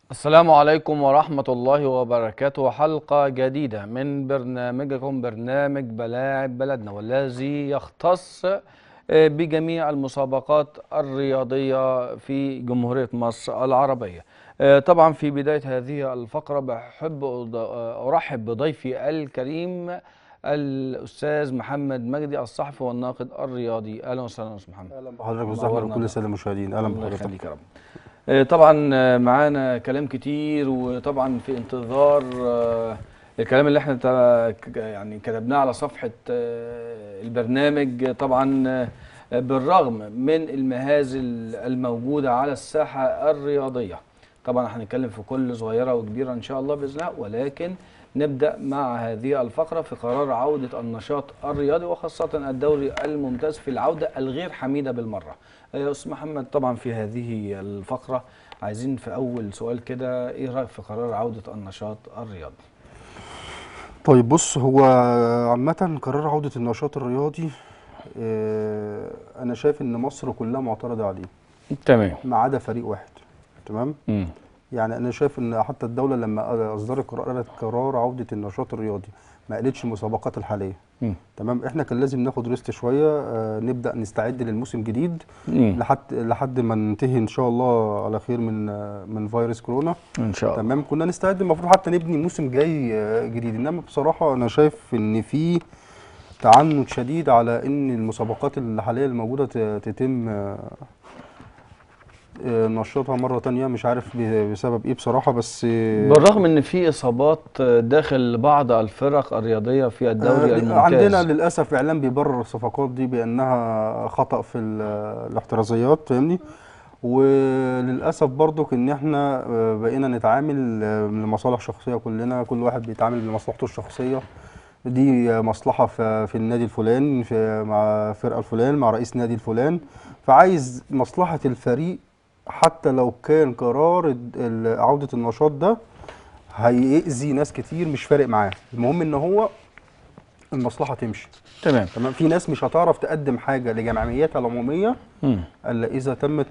السلام عليكم ورحمة الله وبركاته حلقة جديدة من برنامجكم برنامج بلاعب بلدنا والذي يختص آه، بجميع المسابقات الرياضية في جمهورية مصر العربية آه، طبعا في بداية هذه الفقرة بحب أض- آه، أرحب بضيفي الكريم الأستاذ محمد مجدي الصحفي والناقد الرياضي أهلا وسهلا أستاذ محمد اهلا بحضرتك وسهلا منورنا بكل ده. الساده المشاهدين اهلا الله بحضرتك يخليك يا رب آه، طبعا آه، معانا كلام كتير وطبعا في انتظار آه، الكلام اللي احنا تا- ك- يعني كتبناه على صفحة آه، البرنامج طبعا آه، بالرغم من المهازل الموجودة على الساحة الرياضية طبعا هنتكلم في كل صغيرة وكبيرة ان شاء الله بإذن الله ولكن نبدأ مع هذه الفقرة في قرار عودة النشاط الرياضي وخاصة الدوري الممتاز في العودة الغير حميدة بالمرة يا أستاذ محمد طبعا في هذه الفقرة عايزين في أول سؤال كده إيه رأيك في قرار عودة النشاط الرياضي؟ طيب بص هو عامه قرار عوده النشاط الرياضي آه، انا شايف ان مصر كلها معترضه عليه تمام ما عدا فريق واحد تمام مم. يعني انا شايف ان حتى الدوله لما اصدرت قرار قالت قرار عوده النشاط الرياضي ما قالتش المسابقات الحاليه مم. تمام احنا كان لازم ناخد ريست شويه آه، نبدا نستعد للموسم جديد مم. لحد لحد ما ننتهي ان شاء الله على خير من آه، من فيروس كورونا إن شاء الله تمام كنا نستعد المفروض حتى نبني موسم جاي آه، جديد انما بصراحه انا شايف ان في تعنت شديد على ان المسابقات الحاليه الموجوده ت- تتم آه، آه، نشاطها مره تانية مش عارف ب- بسبب ايه بصراحه بس آه، بالرغم ان في اصابات داخل بعض الفرق الرياضيه في الدوري آه، الممتاز عندنا للاسف اعلام بيبرر الصفقات دي بانها خطا في ال- الاحترازيات فاهمني وللاسف برضو ان احنا آه، بقينا نتعامل آه، لمصالح شخصيه كلنا كل واحد بيتعامل لمصلحته الشخصيه دي آه، مصلحه في في النادي الفلاني في مع فرقه الفلان مع رئيس نادي الفلان فعايز مصلحه الفريق حتى لو كان قرار الد- ال- عوده النشاط ده هيأذي ناس كتير مش فارق معاه المهم ان هو المصلحه تمشي تمام تمام في ناس مش هتعرف تقدم حاجه لجمعياتها العموميه مم. الا اذا تمت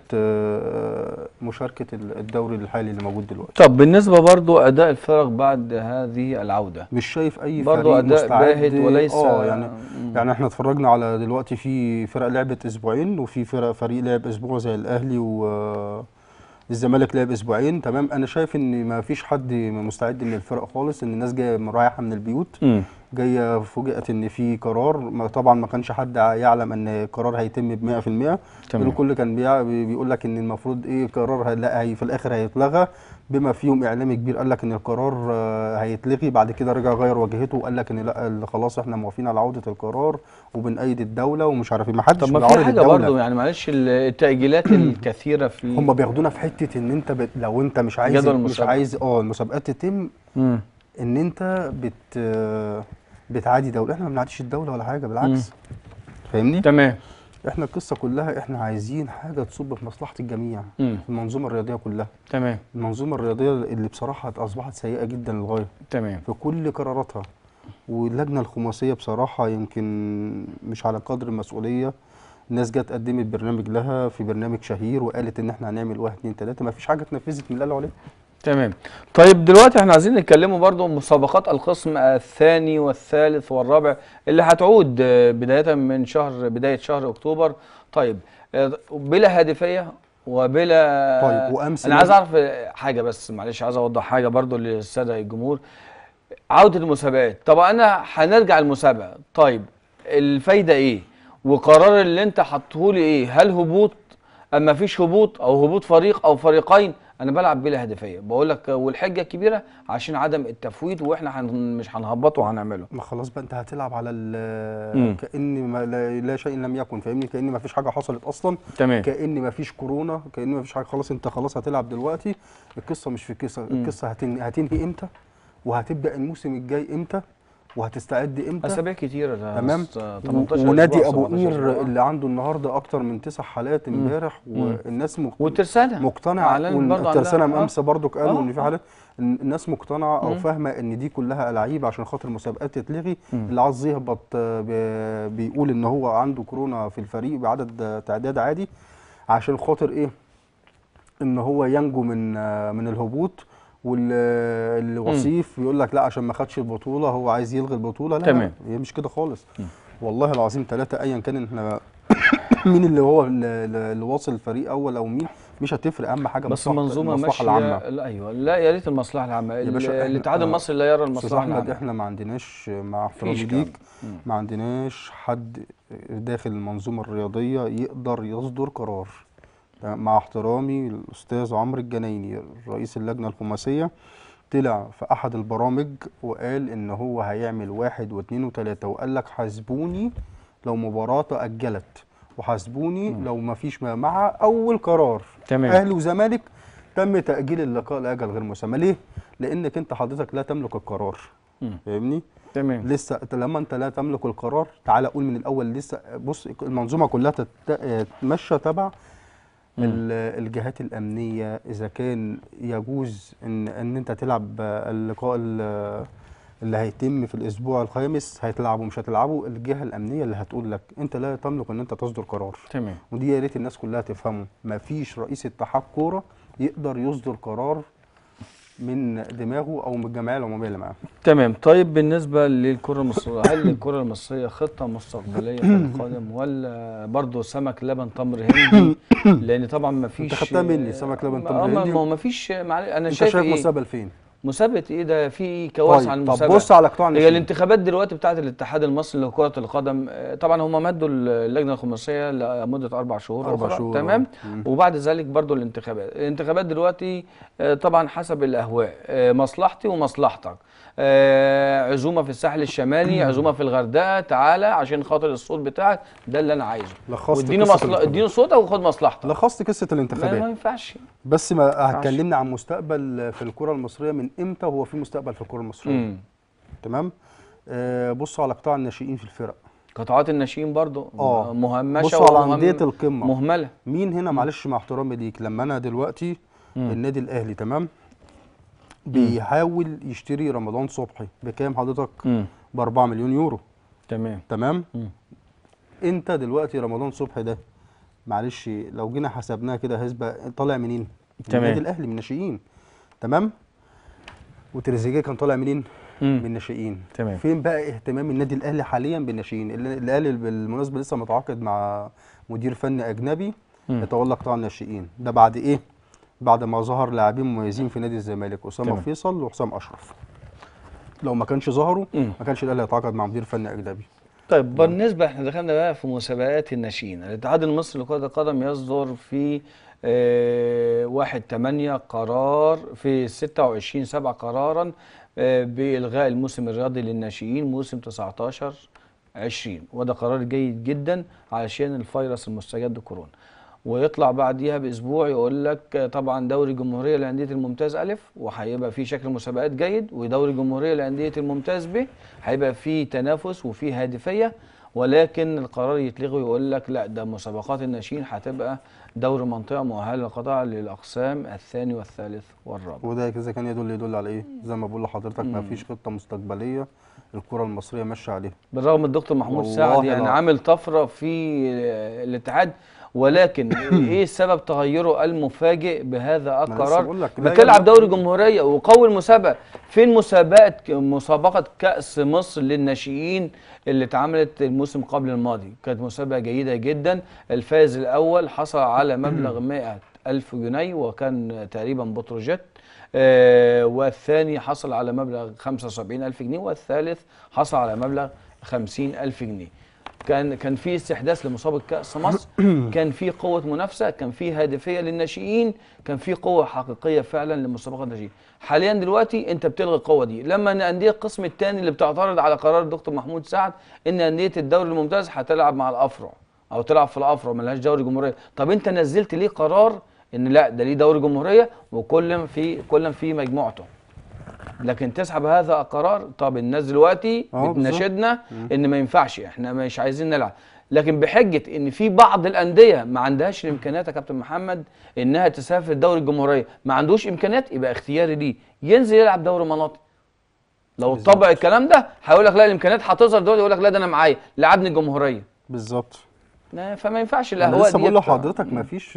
آه، مشاركه ال- الدوري الحالي اللي موجود دلوقتي طب بالنسبه برضو اداء الفرق بعد هذه العوده مش شايف اي برضو فريق اداء مستعد باهت وليس اه يعني مم. يعني احنا اتفرجنا على دلوقتي في فرق لعبت اسبوعين وفي فرق فريق لعب اسبوع زي الاهلي و الزمالك لعب اسبوعين تمام انا شايف ان ما فيش حد مستعد من الفرق خالص ان الناس جايه رايحه من البيوت مم. جايه فوجئت ان في قرار ما طبعا ما كانش حد يعلم ان القرار هيتم ب 100% تمام. الكل كان بيع- بي- بيقول لك ان المفروض ايه قرار هي- لا هي في الاخر هيتلغى بما فيهم اعلامي كبير قال لك ان القرار آه، هيتلغي بعد كده رجع غير وجهته وقال لك ان لا ال- خلاص احنا موافقين على عوده القرار وبنأيد الدوله ومش عارف ايه ما حدش طب ما في بيعارض حاجه الدولة. برضو يعني معلش التاجيلات الكثيره في هم بياخدونا في حته ان انت بت... لو انت مش عايز جدول مش المسابقة. عايز اه المسابقات تتم مم. ان انت بت بتعادي دوله احنا ما بنعاديش الدوله ولا حاجه بالعكس فاهمني تمام احنا القصه كلها احنا عايزين حاجه تصب في مصلحه الجميع مم. في المنظومه الرياضيه كلها تمام المنظومه الرياضيه اللي بصراحه اصبحت سيئه جدا للغايه تمام في كل قراراتها واللجنه الخماسيه بصراحه يمكن مش على قدر المسؤوليه الناس جت قدمت برنامج لها في برنامج شهير وقالت ان احنا هنعمل واحد اتنين تلاته ما فيش حاجه اتنفذت من اللي قالوا عليه تمام طيب دلوقتي احنا عايزين نتكلموا برضو مسابقات القسم الثاني والثالث والرابع اللي هتعود آه، بداية من شهر بداية شهر اكتوبر طيب آه، بلا هادفية وبلا طيب، وأمس انا عايز نازل- اعرف آه، حاجة بس معلش عايز اوضح حاجة برضو للسادة الجمهور عودة المسابقات طب انا هنرجع المسابقة طيب الفايدة ايه وقرار اللي انت حطهولي ايه هل هبوط ام مفيش هبوط او هبوط فريق او فريقين انا بلعب بلا هدفيه بقول لك والحجه الكبيره عشان عدم التفويت واحنا هن مش هنهبطه وهنعمله ما خلاص بقى انت هتلعب على مم. ال كأن ما لا, لا شيء لم يكن فاهمني كأن ما فيش حاجه حصلت اصلا تمام كأن ما فيش كورونا كأن ما فيش حاجه خلاص انت خلاص هتلعب دلوقتي القصه مش في القصه مم. القصه هتنهي, هتنهي امتى وهتبدا الموسم الجاي امتى وهتستعد امتى اسابيع كتيره ده تمام بس 18 ونادي أسبوع، ابو 17 قير أسبوع. اللي عنده النهارده اكتر من تسع حالات مم. امبارح مم. والناس مق- والترسانه مقتنعه أعلنت برضو والترسانه عندها- آه. امس برضو قالوا آه، ان في آه. حالات إن الناس مقتنعه او مم. فاهمه ان دي كلها العيب عشان خاطر المسابقات تتلغي مم. اللي عايز يهبط آه، ب- بيقول ان هو عنده كورونا في الفريق بعدد آه، تعداد عادي عشان خاطر ايه ان هو ينجو من آه، من الهبوط والوصيف يقول لك لا عشان ما خدش البطوله هو عايز يلغي البطوله لا تمام. لا، هي مش كده خالص والله العظيم ثلاثه ايا كان احنا مين اللي هو اللي اللي واصل فريق اول او مين مش هتفرق اهم حاجه بس مصلحة- المنظومه المصلحه ماشيه العامه لا ايوه لا يا ريت المصلحه العامه يا باشا ال- إحنا- الاتحاد آه، المصري لا يرى استاذ المصلحه احمد العامه احنا ما عندناش مع احترامي مفيش كلام. ليك ما عندناش حد داخل المنظومه الرياضيه يقدر يصدر قرار تمام؟ مع احترامي الاستاذ عمرو الجنايني رئيس اللجنه الخماسيه طلع في احد البرامج وقال ان هو هيعمل واحد واثنين وثلاثه وقال لك حاسبوني لو مباراه تاجلت وحاسبوني لو ما فيش ما مع اول قرار تمام. اهلي وزمالك تم تاجيل اللقاء لاجل غير مسمى ليه لانك انت حضرتك لا تملك القرار مم. فاهمني تمام لسه أنت لما انت لا تملك القرار تعالى قول من الاول لسه بص المنظومه كلها تت- تتمشى تبع ال- الجهات الامنيه اذا كان يجوز ان ان انت تلعب اللقاء ال- اللي هيتم في الاسبوع الخامس هتلعبه مش هتلعبه الجهه الامنيه اللي هتقول لك انت لا تملك ان انت تصدر قرار تمام ودي يا ريت الناس كلها تفهمه مفيش رئيس اتحاد كوره يقدر يصدر قرار من دماغه او من الجمعيه العموميه اللي معاه تمام طيب بالنسبة للكرة المصرية هل الكرة المصرية خطة مستقبلية في القادم ولا برضه سمك لبن تمر هندي لأن طبعا ما فيش أنت خدتها مني، سمك لبن تمر آه، ما- هندي. ما هو ما فيش معلش أنا انت شايف شايف إيه مستقبل فين مسابقة إيه ده في كوارث عن طيب طب المسابقة بص على قطاع هي الناشئين الانتخابات دلوقتي بتاعت الاتحاد المصري لكرة القدم آه، طبعا هم مدوا اللجنة الخماسية لمدة أربع شهور أربع أخرى، شهور، تمام آه. مم. وبعد ذلك برضو الانتخابات الانتخابات دلوقتي آه، طبعا حسب الأهواء آه، مصلحتي ومصلحتك آه، عزومة في الساحل الشمالي عزومة في الغردقة تعالى عشان خاطر الصوت بتاعك ده اللي أنا عايزه لخصت واديني قصة مصلحة الانتخابات. اديني صوتك وخد مصلحتك لخصت قصه لا ما الانتخابات ينفعش بس ما هتكلمنا عن مستقبل في الكره المصريه من امتى وهو في مستقبل في الكره المصريه مم. تمام آه بص على قطاع الناشئين في الفرق قطاعات الناشئين برضو اه مهمشة بص على ومهم- انديه القمه مهملة مين هنا معلش مع احترامي ليك لما انا دلوقتي مم. النادي الاهلي تمام بيحاول يشتري رمضان صبحي بكام حضرتك مم. ب 4 مليون يورو تمام تمام مم. انت دلوقتي رمضان صبحي ده معلش لو جينا حسبناها كده هيبقى طالع منين من تمام. النادي الاهلي من الناشئين تمام وتريزيجيه كان طالع منين مم. من الناشئين تمام. فين بقى اهتمام النادي الاهلي حاليا بالناشئين اللي- الاهلي بالمناسبه لسه متعاقد مع مدير فني اجنبي مم. يتولى قطاع الناشئين ده بعد ايه بعد ما ظهر لاعبين مميزين في نادي الزمالك اسامه تمام. فيصل وحسام اشرف لو ما كانش ظهروا مم. ما كانش الاهلي يتعاقد مع مدير فني اجنبي طيب بالنسبة احنا دخلنا بقى في مسابقات الناشئين الاتحاد المصري لكرة القدم يصدر في آه، واحد تمانية قرار في ستة وعشرين سبعة قرارا آه، بإلغاء الموسم الرياضي للناشئين موسم 19 20 وده قرار جيد جدا علشان الفيروس المستجد كورونا ويطلع بعديها باسبوع يقول لك آه، طبعا دوري جمهوريه لانديه الممتاز الف وهيبقى فيه شكل مسابقات جيد ودوري جمهوريه لانديه الممتاز ب هيبقى فيه تنافس وفيه هادفيه ولكن القرار يتلغي ويقول لك لا ده مسابقات الناشئين هتبقى دوري منطقه مؤهله للقطاع للاقسام الثاني والثالث والرابع وده اذا كان يدل يدل على ايه زي ما بقول لحضرتك ما فيش خطه مستقبليه الكره المصريه ماشيه عليها بالرغم الدكتور محمود والله سعد يعني لا. عامل طفره في آه، الاتحاد ولكن ايه سبب تغيره المفاجئ بهذا أنا لسه القرار بقول لك، لا بتلعب يلا. دوري جمهوريه وقوي المسابقه فين مسابقه مسابقه كاس مصر للناشئين اللي اتعملت الموسم قبل الماضي كانت مسابقه جيده جدا الفائز الاول حصل على مبلغ 100 ألف جنيه وكان تقريبا بتروجيت آه والثاني حصل على مبلغ 75 ألف جنيه والثالث حصل على مبلغ 50 ألف جنيه كان كان في استحداث لمسابقه كاس مصر كان في قوه منافسه كان في هادفيه للناشئين كان في قوه حقيقيه فعلا لمسابقه الناشئين حاليا دلوقتي انت بتلغي القوه دي لما ان انديه القسم الثاني اللي بتعترض على قرار الدكتور محمود سعد ان انديه الدوري الممتاز هتلعب مع الافرع او تلعب في الافرع ملهاش دوري جمهوريه طب انت نزلت ليه قرار ان لا ده ليه دوري جمهوريه وكل في كل في مجموعته لكن تسحب هذا القرار طب الناس دلوقتي اه بالظبط. بتناشدنا ان ما ينفعش احنا مش عايزين نلعب لكن بحجه ان في بعض الانديه ما عندهاش الامكانيات يا كابتن محمد انها تسافر دوري الجمهوريه ما عندوش امكانيات يبقى اختياري ليه ينزل يلعب دوري مناطق لو بالظبط. اتطبق الكلام ده هيقول لك لا الامكانيات هتظهر دلوقتي يقول لك لا ده انا معايا لعبني الجمهوريه بالظبط ما- فما ينفعش انا الاهواء لسه بقول ديت- لحضرتك ما فيش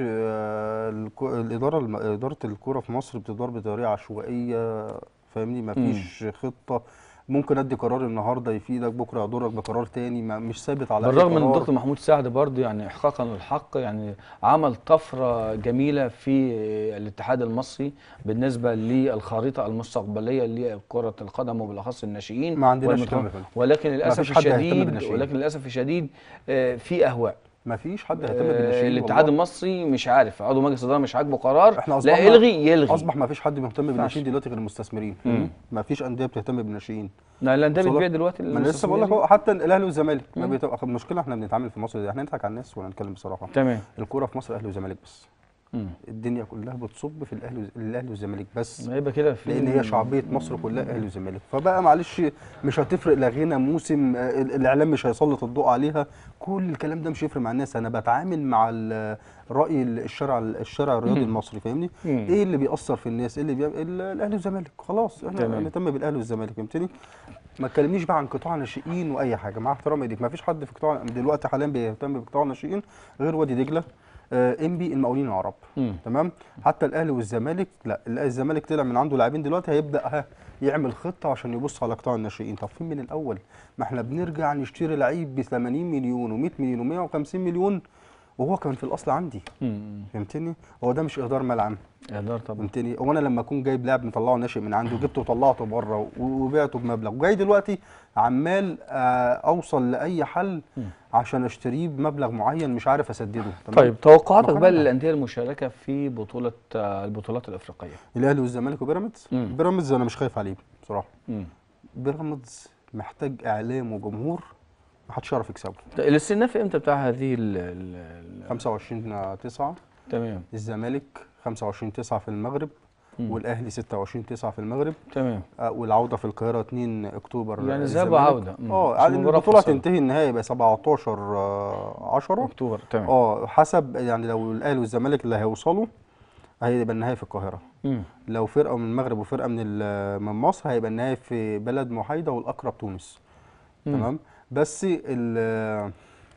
الاداره الم- اداره الكوره في مصر بتدار بطريقه عشوائيه فاهمني ما فيش خطه ممكن ادي قرار النهارده يفيدك بكره يضرك بقرار تاني ما مش ثابت على أي بالرغم ان قرار. الدكتور محمود سعد برضه يعني احقاقا للحق يعني عمل طفره جميله في الاتحاد المصري بالنسبه للخريطه المستقبليه لكره القدم وبالاخص الناشئين ما عندناش والمتو- الكلام ده فعلا. ولكن للاسف فيش حد هيهتم الشديد بالناشئين. ولكن للاسف الشديد آه، في اهواء ما فيش حد هيهتم آه، بالناشئين الاتحاد والله. المصري مش عارف عضو مجلس الاداره مش عاجبه قرار احنا لا اصبحنا يلغي يلغي اصبح ما فيش حد مهتم بالناشئين دلوقتي غير المستثمرين مم. ما فيش انديه بتهتم بالناشئين لا الانديه وصلك؟ بتبيع دلوقتي ما انا لسه بقول لك للمستثمرين. هو حتى الاهلي والزمالك ما بيتبقى المشكله احنا بنتعامل في مصر دي احنا نضحك على الناس ولا نتكلم بصراحه تمام الكوره في مصر اهلي وزمالك بس مم. الدنيا كلها بتصب في الاهلي وز- الاهلي والزمالك بس ما يبقى كده في لان هي شعبيه مصر كلها اهلي وزمالك فبقى معلش مش هتفرق لا غنى موسم آه، ال- الاعلام مش هيسلط الضوء عليها كل الكلام ده مش هيفرق مع الناس انا بتعامل مع ال- راي ال- الشارع الشارع الرياضي مم. المصري فاهمني مم. ايه اللي بيأثر في الناس ايه اللي بيعمل ال- الاهلي والزمالك خلاص احنا تمام. نهتم بالاهلي والزمالك فهمتني ما تكلمنيش بقى عن قطاع ناشئين واي حاجه مع احترامي ليك ما فيش حد في قطاع دلوقتي حاليا بيهتم بقطاع الناشئين غير وادي دجله آه، انبي المقاولين العرب مم. تمام حتى الاهلي والزمالك لا ال- الزمالك طلع من عنده لاعبين دلوقتي هيبدا ها يعمل خطه عشان يبص على قطاع الناشئين طب فين من الاول ما احنا بنرجع نشتري لعيب ب 80 مليون و100 مليون و150 مليون وهو كان في الاصل عندي مم. فهمتني هو ده مش اهدار مال عام اهدار طبعا فهمتني هو انا لما اكون جايب لاعب مطلعه ناشئ من عنده وجبته وطلعته بره و- وبعته بمبلغ وجاي دلوقتي عمال آه، اوصل لاي حل عشان اشتريه بمبلغ معين مش عارف اسدده تمام؟ طيب توقعاتك مقارنة. بقى للانديه المشاركه في بطوله آه، البطولات الافريقيه الاهلي والزمالك وبيراميدز مم. بيراميدز انا مش خايف عليه بصراحه مم. بيراميدز محتاج اعلام وجمهور ما حدش يعرف يكسبه الاستئناف امتى بتاع هذه ال ال ال 25 9 تمام الزمالك 25 9 في المغرب مم. والاهلي 26 9 في المغرب تمام آه، والعوده في القاهره 2 اكتوبر يعني ذهاب الزمالك. وعودة. مم. اه عشان يعني المباراة البطوله فاصلة. تنتهي النهائي يبقى 17 آه، 10 اكتوبر تمام اه حسب يعني لو الاهلي والزمالك اللي هيوصلوا هيبقى النهائي في القاهره مم. لو فرقه من المغرب وفرقه من ال- من مصر هيبقى النهائي في بلد محايده والاقرب تونس مم. تمام بس ال-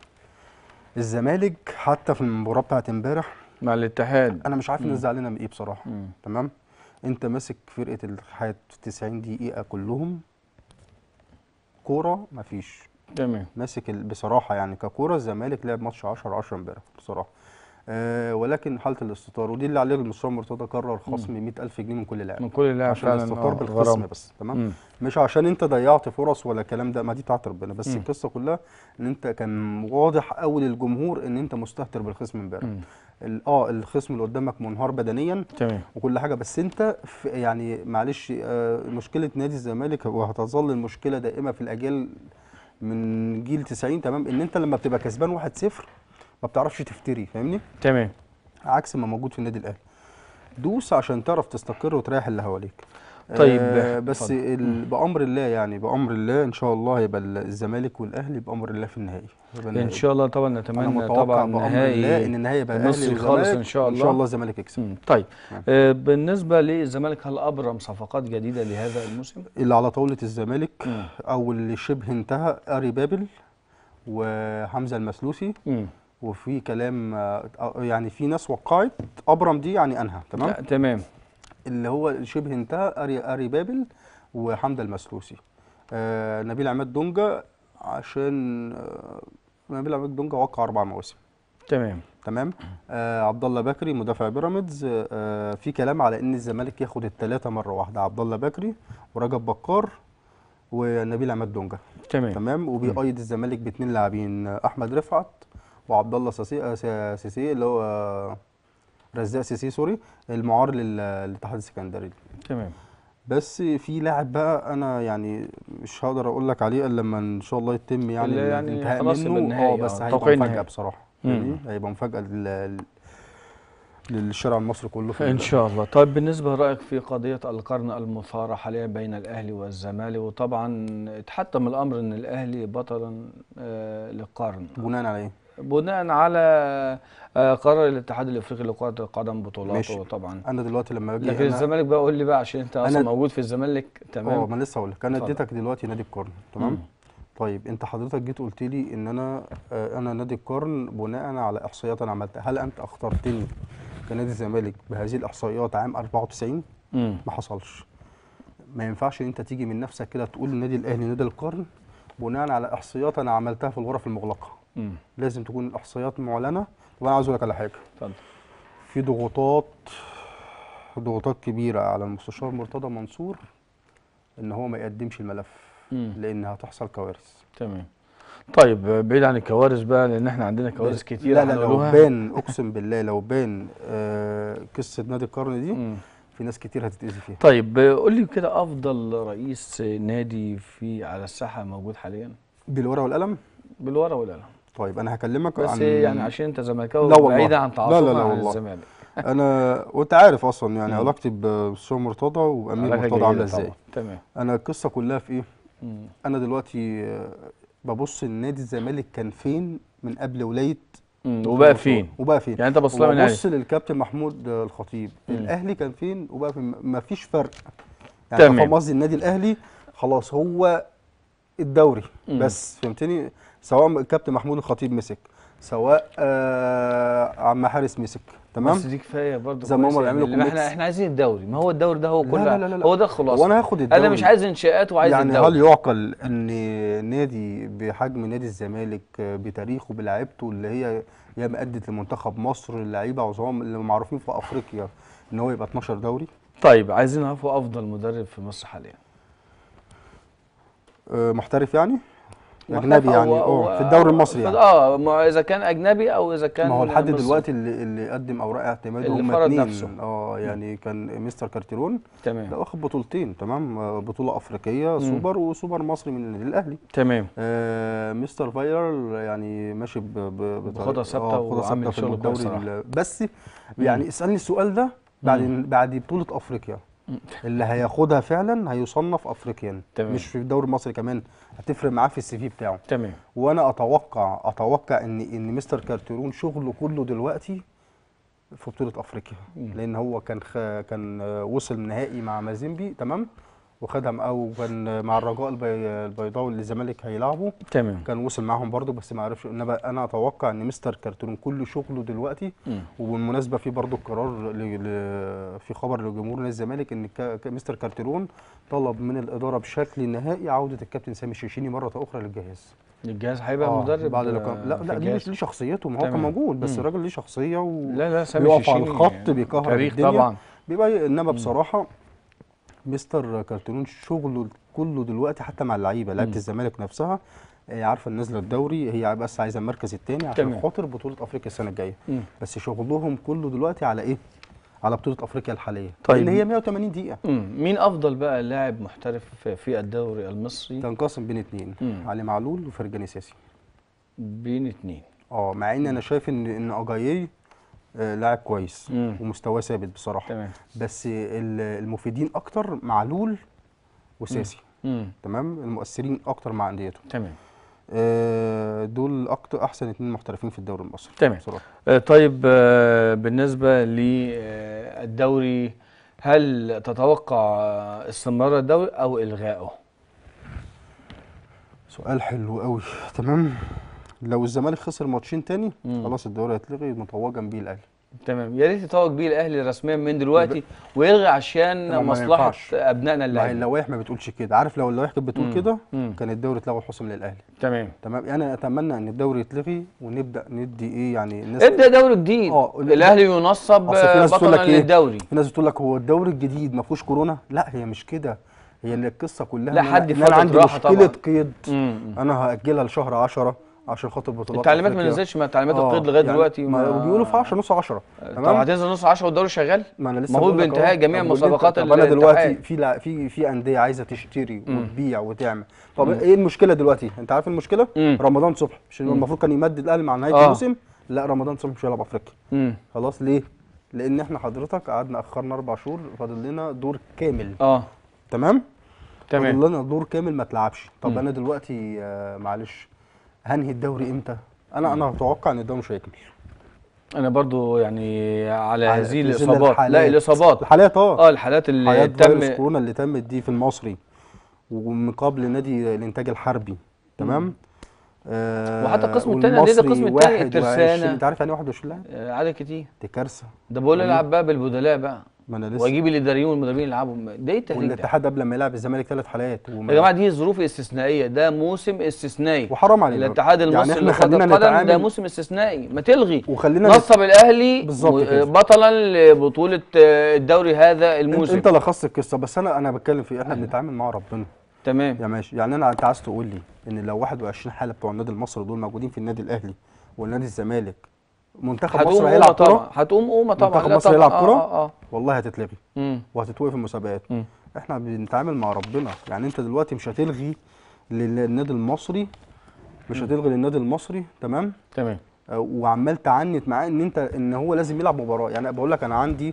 الزمالك حتى في المباراه بتاعت امبارح مع الاتحاد انا مش عارف الناس زعلانه من ايه بصراحه مم. تمام انت ماسك فرقه الاتحاد في 90 دقيقه كلهم كوره مفيش تمام ماسك ال- بصراحه يعني ككوره الزمالك لعب ماتش 10 10 امبارح بصراحه أه ولكن حاله الاستطار ودي اللي عليه المستشار مرتضى قرر خصم 100000 جنيه من كل لاعب من كل لاعب عشان فعلا الاستطار آه، بالخصم غرامة. بس تمام مم. مش عشان انت ضيعت فرص ولا الكلام ده ما دي بتاعت ربنا بس مم. القصه كلها ان انت كان واضح قوي للجمهور ان انت مستهتر بالخصم امبارح مم. ال- اه الخصم اللي قدامك منهار بدنيا تمام وكل حاجه بس انت في يعني معلش آه مشكله نادي الزمالك وهتظل المشكله دائمه في الاجيال من جيل 90 تمام ان انت لما بتبقى كسبان 1-0 ما بتعرفش تفتري فاهمني تمام عكس ما موجود في النادي الاهلي دوس عشان تعرف تستقر وتريح اللي حواليك طيب، آه بس اتفضل. ال- بامر الله يعني بامر الله ان شاء الله هيبقى ال- الزمالك والاهلي بامر الله في النهائي هيبقى ان النهائي. شاء الله طبعا انا نتمنى متوقع طبعا بامر الله نهائي ان النهائي يبقى الاهلي مصري خالص والزمالك ان شاء ان الله شاء الله الزمالك يكسب مم. طيب نعم. آه بالنسبه للزمالك هل ابرم صفقات جديده لهذا الموسم؟ اللي على طاوله الزمالك مم. او اللي شبه انتهى اري بابل وحمزه المسلوسي مم. وفي كلام آه، يعني في ناس وقعت ابرم دي يعني انهى تمام لا، تمام اللي هو شبه انتهى اري اري بابل وحمزه المسلوسي آه نبيل عماد دونجا عشان آه نبيل عماد دونجا وقع اربع مواسم تمام تمام آه عبد الله بكري مدافع بيراميدز آه في كلام على ان الزمالك ياخد الثلاثه مره واحده عبد الله بكري ورجب بكار ونبيل عماد دونجا تمام تمام وبيقيد الزمالك باثنين لاعبين احمد رفعت وعبد الله ساسي آه، سا- سيسي اللي هو آه، رزاق سيسي سوري المعار لل- للاتحاد السكندري تمام بس في لاعب بقى انا يعني مش هقدر اقول لك عليه الا لما ان شاء الله يتم يعني اللي يعني الانتهاء خلاص يبقى منه النهائي، اه بس آه، هيبقى توقيع مفاجاه النهائي. بصراحه مم. فاهمني؟ هيبقى مفاجاه لل... للشارع المصري كله في ان ال- شاء الله طيب بالنسبه لرايك في قضيه القرن المثاره حاليا بين الاهلي والزمالك وطبعا اتحتم الامر ان الاهلي بطلا آه للقرن بناء على ايه؟ بناء على آه قرار الاتحاد الافريقي لكره القدم بطولاته ماشي. طبعا انا دلوقتي لما باجي لكن أنا- الزمالك بقى قول لي بقى عشان انت اصلا أنا- موجود في الزمالك اه تمام ما لسه هقول لك انا اتفضل. اديتك دلوقتي نادي القرن تمام؟ مم. طيب انت حضرتك جيت قلت لي ان انا آه، انا نادي القرن بناء على احصائيات انا عملتها هل انت اخترتني كنادي الزمالك بهذه الاحصائيات عام 94 امم ما حصلش ما ينفعش ان انت تيجي من نفسك كده تقول النادي الاهلي نادي القرن بناء على احصائيات انا عملتها في الغرف المغلقه امم لازم تكون الاحصائيات معلنه وانا عاوز اقول لك على حاجه اتفضل في ضغوطات ضغوطات كبيره على المستشار مرتضى منصور ان هو ما يقدمش الملف امم لان هتحصل كوارث تمام طيب بعيد عن الكوارث بقى لان احنا عندنا كوارث كتير لا لا لو هنقولوها. بان اقسم بالله لو بان آه قصه نادي القرن دي مم. في ناس كتير هتتاذي فيها طيب قول لي كده افضل رئيس نادي في على الساحه موجود حاليا بالورقه والقلم بالورقه والقلم طيب انا هكلمك بس عن يعني عشان انت زملكاوي لا والله. بعيدا عن لا تعاطفك لا لا عن والله. الزمالك انا وانت عارف اصلا يعني مم. علاقتي بالسوق مرتضى وامير علاقة مرتضى جيدة عامله طبعاً. ازاي تمام انا القصه كلها في ايه مم. انا دلوقتي آه، ببص النادي الزمالك كان فين من قبل ولايه مم. وبقى فين وبقى فين يعني انت بص لها من وببص عليه للكابتن محمود آه، الخطيب مم. الاهلي كان فين وبقى فين ما فيش فرق يعني تمام. أنت فاهم قصدي النادي الاهلي خلاص هو الدوري مم. بس فهمتني سواء الكابتن محمود الخطيب مسك سواء آه عم حارس مسك تمام بس دي كفايه برضه زي ما كويس هم يعني بيعملوا اللي احنا كوميكس. احنا عايزين الدوري ما هو الدوري ده هو لا كل لا لا لا. هو ده الخلاصه وانا هاخد الدوري انا مش عايز انشاءات وعايز يعني الدوري هل يعقل ان نادي بحجم نادي الزمالك آه، بتاريخه بلعيبته اللي هي ياما ادت لمنتخب مصر اللعيبه عظام اللي معروفين في افريقيا ان هو يبقى 12 دوري طيب عايزين نعرف افضل مدرب في مصر حاليا آه، محترف يعني محترف اجنبي أو- يعني أو- اه في الدوري المصري في- يعني اه ما اذا كان اجنبي او اذا كان ما هو لحد مصري. دلوقتي اللي اللي قدم اوراق اعتماد اللي هم فرض اتنين نفسه. اه يعني كان مستر كارتيرون ده تمام واخد بطولتين تمام آه، بطوله افريقيه سوبر وسوبر مصري من النادي الاهلي تمام آه مستر فايرل يعني ماشي ب- ب- بطريقة- بخطى ثابتة آه، خطى وعامل ثابتة في شغل الدوري كويس صراحة. ال- بس يعني اسالني السؤال ده بعد بعد بطوله افريقيا مم. اللي هياخدها فعلا هيصنف افريقيا تمام. مش في الدوري المصري كمان هتفرق معاه في السي في بتاعه تمام وانا اتوقع اتوقع ان ان مستر كارتيرون شغله كله دلوقتي في بطوله افريقيا مم. لان هو كان خ... كان آه، وصل نهائي مع مازيمبي تمام وخدها م- او كان مع الرجاء البي... البيضاوي اللي الزمالك هيلعبه تمام كان وصل معاهم برضو بس ما عرفش انما انا اتوقع ان مستر كارتيرون كل شغله دلوقتي مم. وبالمناسبه في برضو قرار ل... ل... في خبر لجمهور نادي الزمالك ان ك... ك- مستر كارتيرون طلب من الاداره بشكل نهائي عوده الكابتن سامي الشيشيني مره اخرى للجهاز الجهاز هيبقى آه، مدرب بعد آه، لقاء لا في لا دي الجهاز؟ مش ليه شخصيته ما هو كان تمام. موجود بس مم. الراجل ليه شخصيه و... لا لا سامي بيقف على الشيشيني الخط بيكهرب تاريخ الدنيا. طبعا بيبقى انما بصراحه مستر كارتونون شغله كله دلوقتي حتى مع اللعيبه لعيبه مم. الزمالك نفسها هي عارفه نازله الدوري هي بس عايزه المركز الثاني عشان تمام. خاطر بطوله افريقيا السنه الجايه مم. بس شغلهم كله دلوقتي على ايه على بطوله افريقيا الحاليه طيب. لان هي 180 دقيقه مم. مين افضل بقى لاعب محترف في- في الدوري المصري تنقسم بين اثنين مم. علي معلول وفرجاني ساسي بين اتنين اه مع ان انا شايف ان ان اجايي آه لاعب كويس مم. ومستواه ثابت بصراحه تمام بس ال- المفيدين اكتر معلول وساسي مم. تمام المؤثرين اكتر مع انديتهم تمام آه، دول اكتر احسن اتنين محترفين في الدوري المصري تمام. بصراحه آه، طيب آه، بالنسبة للدوري هل تتوقع آه، استمرار الدوري أو إلغائه؟ سؤال حلو قوي تمام لو الزمالك خسر ماتشين تاني مم. خلاص الدوري هيتلغي متوجا بيه الاهلي تمام يا ريت يتوج بيه الأهلي رسميا من دلوقتي ويلغي لا، عشان ما مصلحة ينفعش. أبنائنا ما هي اللاعبين اللوائح ما بتقولش كده عارف لو اللوائح كانت بتقول مم. كده مم. كان الدوري اتلغى وحسم للاهلي تمام تمام انا اتمنى ان الدوري يتلغي ونبدا ندي ايه يعني الناس ابدأ دوري جديد آه، لا، الأهلي ينصب أصل في ناس تقول بطلا لك إيه؟ للدوري في ناس بتقول لك هو الدوري الجديد ما فيهوش كورونا لا هي مش كده هي اللي القصه كلها لا، إن أنا- حد إن فترة انا عندي راحة مشكله طبعاً. قيد مم. انا هاجلها لشهر 10 عشان خاطر بطولات التعليمات ما أفريقيا. نزلتش ما تعليمات آه، القيد لغايه يعني دلوقتي ما بيقولوا في 10 نص 10 طب تمام هتنزل نص 10 والدوري شغال؟ ما انا لسه ما هو بقول لك بانتهاء أهو. جميع طب واللي أنت- مسابقات طب انا دلوقتي الاتحاد. في لا في في انديه عايزه تشتري مم. وتبيع وتعمل طب ايه المشكله دلوقتي انت عارف المشكله مم. رمضان صبحي مش مم. المفروض كان يمدد الاهلي مع نهايه آه. الموسم لا رمضان صبحي مش هيلعب افريقيا امم خلاص ليه لان احنا حضرتك قعدنا اخرنا اربع شهور فاضل لنا دور كامل اه تمام تمام فاضل لنا دور كامل ما اتلعبش طب مم. انا دلوقتي آه، معلش هنهي الدوري امتى انا انا اتوقع ان الدوري مش هيكمل انا برضو يعني على على- هذه في ظل الاصابات لا الحالات. الاصابات الحالات اه اه الحالات اللي حياة فيروس تم كورونا اللي تمت دي في المصري ومن قبل نادي الانتاج الحربي تمام آه وحتى القسم التاني، عندنا القسم والمصري التاني 21. الترسانة. انت عارف يعني ايه 21 لاعب؟ آه، عدد كتير دي كارثه ده بقول والله. العب بقى بالبدلاء بقى ما انا لسه واجيب الاداريين والمدربين يلعبوا ده ايه التهريج ده؟ والاتحاد قبل ما يلعب الزمالك ثلاث حلقات وما- يا جماعه دي ظروف استثنائيه ده موسم استثنائي وحرام علينا الاتحاد المصري يعني احنا لكرة خلينا القدم ده نتعامل موسم استثنائي ما تلغي وخلينا نت... نصب الاهلي بالظبط م- كده. بطلا لبطوله آه، الدوري هذا انت, الموسم انت لخصت القصه بس انا انا بتكلم في احنا بنتعامل مع ربنا تمام يا ماشي يعني انا انت عايز تقول لي ان لو 21 حاله بتوع النادي المصري دول موجودين في النادي الاهلي والنادي الزمالك منتخب هتقوم مصر قومه هيلعب طبعا كوره هتقوم قومه طبعا منتخب لا مصر طبعاً. يلعب كرة؟ اه اه والله هتتلغي مم. وهتتوقف المسابقات مم. احنا بنتعامل مع ربنا يعني انت دلوقتي مش هتلغي للنادي المصري مش هتلغي للنادي المصري تمام تمام آه، وعمال تعنت معاه ان انت ان هو لازم يلعب مباراه يعني بقول لك انا عندي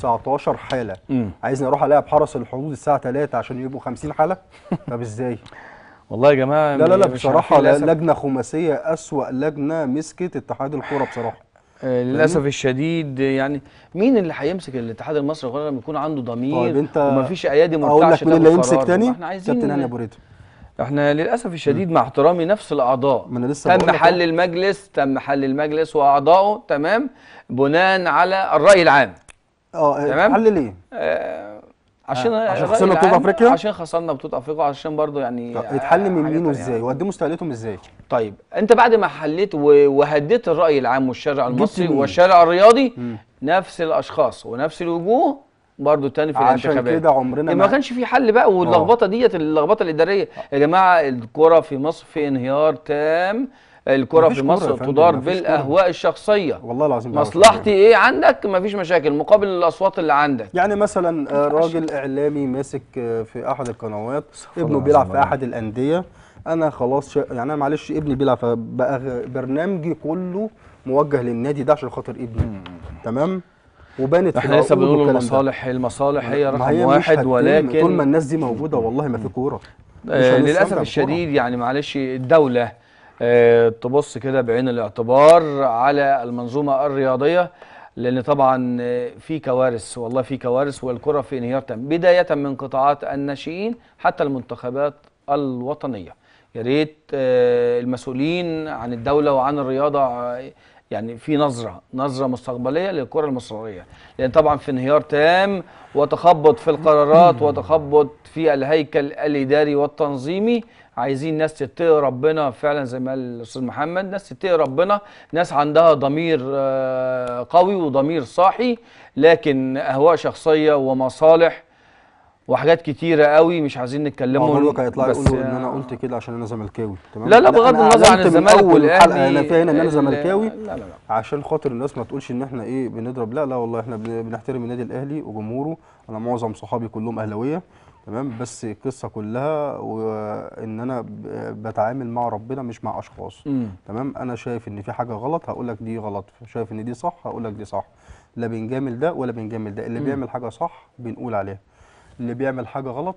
19 حاله مم. عايزني اروح الاعب حرس الحدود الساعه 3 عشان يبقوا 50 حاله طب ازاي والله يا جماعه لا لا لا مش بصراحه عارفين لا- للأسف. لجنه خماسيه اسوا لجنه مسكت اتحاد الكوره بصراحه آه، للاسف الشديد يعني مين اللي هيمسك الاتحاد المصري غير لما يكون عنده ضمير طيب انت ومفيش ايادي اقول مرتعشه لك مين اللي تاخد يمسك قرار. تاني احنا عايزين كابتن هاني ابو ريده احنا للاسف الشديد مع احترامي نفس الاعضاء ما انا لسه تم بقول لك حل أهو. المجلس تم حل المجلس واعضائه تمام بناء على الراي العام اه تمام؟ حل ليه آه عشان آه، عشان الرأي خسرنا بطولة العام، أفريقيا؟ عشان خسرنا بطوله افريقيا عشان برضو يعني طب اتحل من حاجات مين تانية وازاي يعني. وقدموا استقالتهم ازاي طيب انت بعد ما حليت و- وهديت الراي العام والشارع جبت المصري مين؟ والشارع الرياضي مم. نفس الاشخاص ونفس الوجوه برضو تاني في عشان الانتخابات كده عمرنا ما كانش في حل بقى واللخبطه ديت اللخبطه الاداريه يا جماعه الكره في مصر في انهيار تام الكره مفيش في كورة مصر يا فندم، تدار مفيش كورة. بالاهواء الشخصيه والله العظيم ده مصلحتي ايه عندك مفيش مشاكل مقابل الاصوات اللي عندك يعني مثلا آه، ينفعش. راجل اعلامي ماسك آه، في احد القنوات استغفر ابنه الله بيلعب العظيم في احد الانديه انا خلاص شا... يعني انا معلش ابني بيلعب فبقى غ- برنامجي كله موجه للنادي ده عشان خاطر ابني تمام وبانت في احنا لسه العقود بنقول والكلام ده. المصالح المصالح هي ما رقم هي مش واحد هتتم. ولكن طول ما الناس دي موجوده والله ما في كوره مش آه، هنستمتع للاسف بالكورة. الشديد يعني معلش الدوله آه، تبص كده بعين الاعتبار على المنظومه الرياضيه لان طبعا آه، في كوارث والله في كوارث والكره في انهيار تام بدايه من قطاعات الناشئين حتى المنتخبات الوطنيه يا ريت آه، المسؤولين عن الدوله وعن الرياضه آه، يعني في نظره نظره مستقبليه للكره المصريه لان طبعا في انهيار تام وتخبط في القرارات وتخبط في الهيكل الاداري والتنظيمي عايزين ناس تتقي ربنا فعلا زي ما قال الاستاذ محمد ناس تتقي ربنا ناس عندها ضمير آه، قوي وضمير صاحي لكن اهواء شخصيه ومصالح وحاجات كتيره قوي مش عايزين هو نتكلموا برضك هيطلع بس يقولوا ان انا آه، قلت كده عشان انا زملكاوي تمام لا لا بغض أنا النظر عن أعلنت من الزمالك أول والاهلي حلقة انا فيها ان انا ال- زملكاوي لا لا لا عشان خاطر الناس ما تقولش ان احنا ايه بنضرب لا لا والله احنا بن- بنحترم النادي الاهلي وجمهوره انا معظم صحابي كلهم اهلاويه تمام بس القصه كلها وان انا ب- بتعامل مع ربنا مش مع اشخاص مم. تمام انا شايف ان في حاجه غلط هقول لك دي غلط شايف ان دي صح هقول لك دي صح لا بنجامل ده ولا بنجامل ده اللي مم. بيعمل حاجه صح بنقول عليها اللي بيعمل حاجه غلط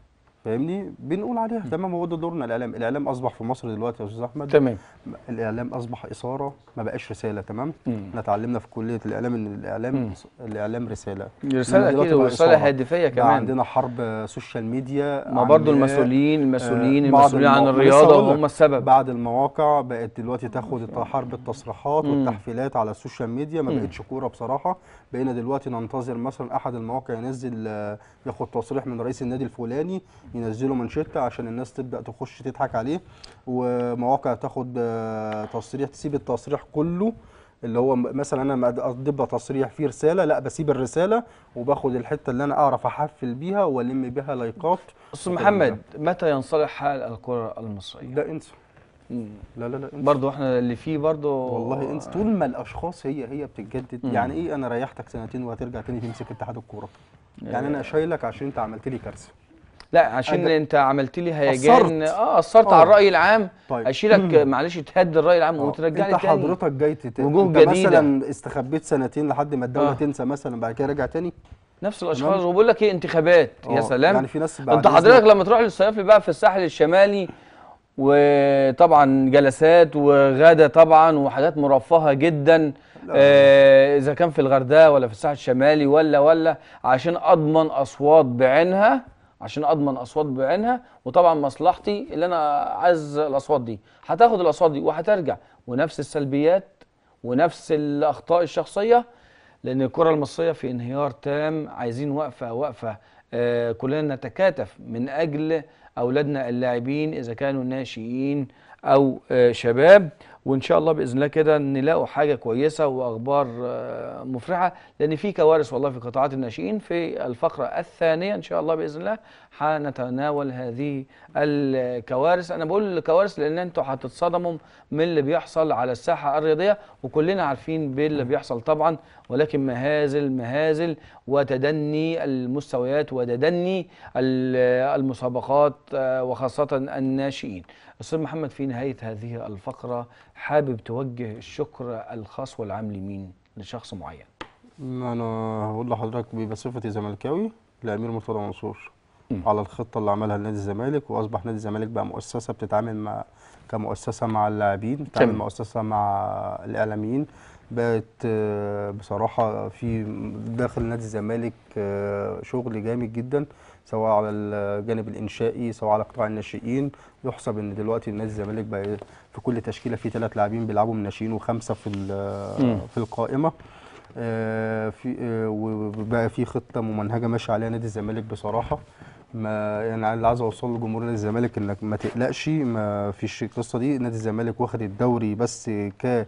فاهمني بنقول عليها تمام هو ده دورنا الاعلام الاعلام اصبح في مصر دلوقتي يا استاذ احمد تمام الاعلام اصبح اثاره ما بقاش رساله تمام مم. احنا اتعلمنا في كليه الاعلام ان الاعلام مم. الاعلام رساله رساله إنما دلوقتي اكيد بقى ورساله إثارة. هادفيه بقى كمان عندنا حرب سوشيال ميديا ما برضو عن- المسؤولين المسؤولين آه، بعض المسؤولين عن المو- لسه الرياضه هقول لك. هم السبب بعد المواقع بقت دلوقتي تاخد الت- حرب التصريحات مم. والتحفيلات على السوشيال ميديا ما مم. بقتش كوره بصراحه بقينا دلوقتي ننتظر مثلا احد المواقع ينزل آه، ياخد تصريح من رئيس النادي الفلاني ينزله منشطه عشان الناس تبدا تخش تضحك عليه ومواقع تاخد آه، تصريح تسيب التصريح كله اللي هو م- مثلا انا ما اكتب لها تصريح فيه رساله لا بسيب الرساله وباخد الحته اللي انا اعرف احفل بيها والم بيها لايكات استاذ محمد متى ينصلح حال الكره المصريه لا انسى مم. لا لا لا انسى برضو احنا اللي فيه برضو والله انسى طول ما الاشخاص هي هي بتتجدد مم. يعني ايه انا ريحتك سنتين وهترجع تاني تمسك اتحاد الكوره يعني انا شايلك عشان انت عملت لي كارثه لا عشان أنا- انت عملت لي هيجان أثرت. اه اثرت آه. على الراي العام طيب. اشيلك معلش تهدي الراي العام آه. وترجع لي انت تاني حضرتك جاي تت... وجوه انت جديدة. مثلا استخبيت سنتين لحد ما الدوله آه. تنسى مثلا بعد كده رجع تاني نفس الاشخاص وبقول لك ايه انتخابات يا آه. سلام يعني في ناس بعد انت إذنك- حضرتك لما تروح للصيافي بقى في الساحل الشمالي وطبعا جلسات وغدا طبعا وحاجات مرفهه جدا آه اذا كان في الغردقه ولا في الساحل الشمالي ولا ولا عشان اضمن اصوات بعينها عشان اضمن اصوات بعينها وطبعا مصلحتي اللي انا عايز الاصوات دي هتاخد الاصوات دي وهترجع ونفس السلبيات ونفس الاخطاء الشخصيه لان الكره المصريه في انهيار تام عايزين وقفه وقفه آه كلنا نتكاتف من اجل اولادنا اللاعبين اذا كانوا ناشئين او آه شباب وان شاء الله باذن الله كده نلاقوا حاجه كويسه واخبار آه مفرحه لان في كوارث والله في قطاعات الناشئين في الفقره الثانيه ان شاء الله باذن الله هنتناول هذه الكوارث انا بقول الكوارث لان انتوا هتتصدموا من اللي بيحصل على الساحه الرياضيه وكلنا عارفين باللي بيحصل طبعا ولكن مهازل مهازل وتدني المستويات وتدني المسابقات وخاصه الناشئين استاذ محمد في نهايه هذه الفقره حابب توجه الشكر الخاص والعام لمين لشخص معين انا هقول لحضرتك بصفتي زملكاوي لامير مرتضى منصور على الخطه اللي عملها لنادي الزمالك واصبح نادي الزمالك بقى مؤسسه بتتعامل مع كمؤسسه مع اللاعبين بتتعامل تمام. مؤسسه مع الاعلاميين بقت آه، بصراحه في داخل نادي الزمالك آه، شغل جامد جدا سواء على الجانب الانشائي سواء على قطاع الناشئين يحسب ان دلوقتي نادي الزمالك بقى في كل تشكيله في ثلاث لاعبين بيلعبوا من ناشئين وخمسه في ال- مم. في القائمه آه، في آه، وبقى في خطه ممنهجه ماشي عليها نادي الزمالك بصراحه ما يعني اللي عايز اوصله لجمهور نادي الزمالك انك ما تقلقش ما فيش القصه دي نادي الزمالك واخد الدوري بس ك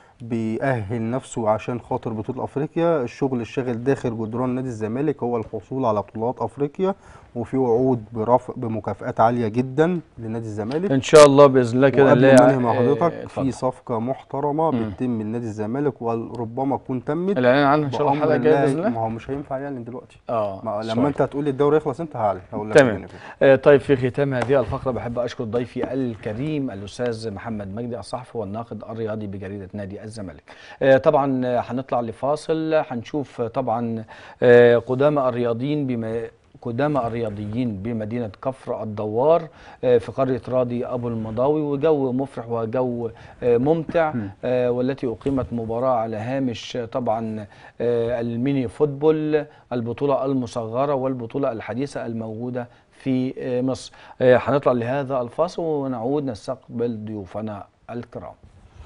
بيأهل نفسه عشان خاطر بطولة أفريقيا الشغل الشاغل داخل جدران نادي الزمالك هو الحصول على بطولات أفريقيا وفي وعود برفع بمكافآت عالية جدا لنادي الزمالك ان شاء الله باذن الله كده وقبل نلاقي ما انهي مع آه، حضرتك اتفضل. في صفقة محترمة مم. بتتم لنادي الزمالك وربما تكون تمت الاعلان عنها ان شاء الله الحلقه بأمر الجايه باذن الله الله ما هو مش هينفع يعلن دلوقتي اه ما سوري. لما انت هتقول لي الدوري يخلص انت هعلن هقول لك تمام. الدنيا كده. آه، طيب في ختام هذه الفقرة بحب أشكر ضيفي الكريم الأستاذ محمد مجدي الصحفي والناقد الرياضي بجريدة نادي الزمالك آه، طبعا آه، هنطلع لفاصل هنشوف آه، طبعا آه، قدامى الرياضيين بما قدامى الرياضيين بمدينة كفر الدوار آه، في قرية راضي أبو المضاوي وجو مفرح وجو آه، ممتع آه، والتي أقيمت مباراة على هامش آه، طبعا آه، الميني فوتبول البطولة المصغرة والبطولة الحديثة الموجودة في آه، مصر آه، هنطلع لهذا الفاصل ونعود نستقبل ضيوفنا الكرام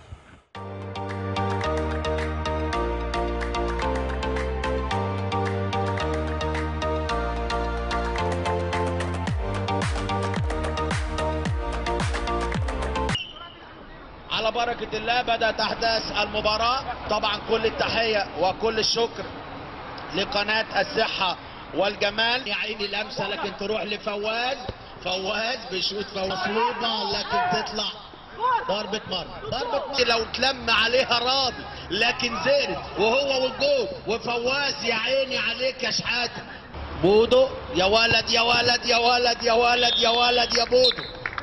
على بركة الله بدأت أحداث المباراة طبعا كل التحية وكل الشكر لقناة الصحة والجمال يا عيني لمسة لكن تروح لفواز فواز بيشوط فواز مصلوبة لكن تطلع ضربة مرمى ضربة مرمى لو تلم عليها راضي لكن زيرت وهو والجول وفواز يا عيني عليك يا شحاتة بودو يا ولد يا ولد يا ولد يا ولد يا ولد يا بودو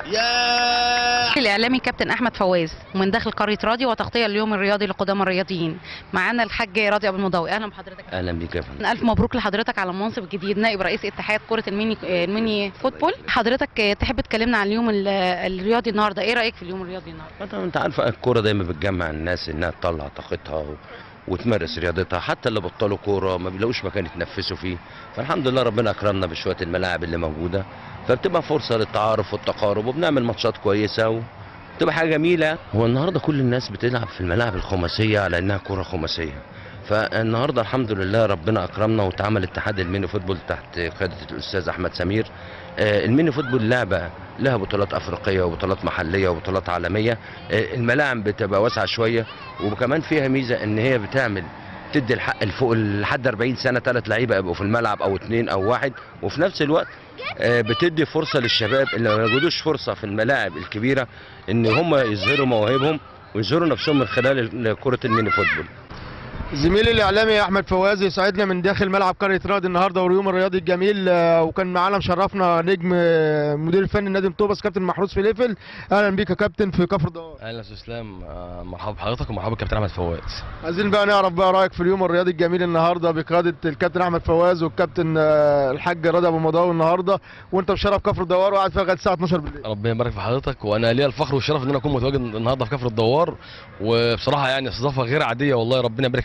يا الاعلامي كابتن احمد فواز ومن داخل قريه راضي وتغطيه اليوم الرياضي لقدامى الرياضيين معانا الحاج راضي ابو المضاوي اهلا بحضرتك اهلا بيك يا فندم الف مبروك لحضرتك على المنصب الجديد نائب رئيس اتحاد كره الميني الميني فوتبول حضرتك آه، تحب تكلمنا عن اليوم ال- الرياضي النهارده ايه رايك في اليوم الرياضي النهارده طبعا انت عارفه الكوره دايما بتجمع الناس انها تطلع طاقتها و... وتمارس رياضتها حتى اللي بطلوا كوره ما بيلاقوش مكان يتنفسوا فيه فالحمد لله ربنا اكرمنا بشويه الملاعب اللي موجوده فبتبقى فرصه للتعارف والتقارب وبنعمل ماتشات كويسه وتبقى حاجه جميله هو النهارده كل الناس بتلعب في الملاعب الخماسيه على انها كوره خماسيه فالنهارده الحمد لله ربنا اكرمنا واتعمل اتحاد الميني فوتبول تحت قياده الاستاذ احمد سمير آه، الميني فوتبول لعبه لها بطولات افريقيه وبطولات محليه وبطولات عالميه آه، الملاعب بتبقى واسعه شويه وكمان فيها ميزه ان هي بتعمل تدي الحق لفوق لحد 40 سنه ثلاث لعيبه يبقوا في الملعب او اثنين او واحد وفي نفس الوقت آه، بتدي فرصه للشباب اللي ما يجدوش فرصه في الملاعب الكبيره ان هم يظهروا مواهبهم ويظهروا نفسهم من خلال كره الميني فوتبول زميلي الاعلامي احمد فواز يسعدنا من داخل ملعب قريه راضي النهارده واليوم الرياضي الجميل آه، وكان معانا مشرفنا نجم آه، مدير الفني نادي مطوبس كابتن محروس فليفل اهلا بيك يا كابتن في كفر دوار اهلا استاذ اسلام آه، مرحبا بحضرتك ومرحبا بالكابتن احمد فواز عايزين بقى نعرف بقى رايك في اليوم الرياضي الجميل النهارده بقياده الكابتن احمد فواز والكابتن آه، الحاج رضا ابو مضاوي النهارده وانت بشرف كفر دوار وقاعد فيها لغايه الساعه 12 بالليل ربنا يبارك في حضرتك وانا ليا الفخر والشرف ان انا اكون متواجد النهارده في كفر الدوار وبصراحه يعني استضافه غير عاديه والله ربنا يبارك فيها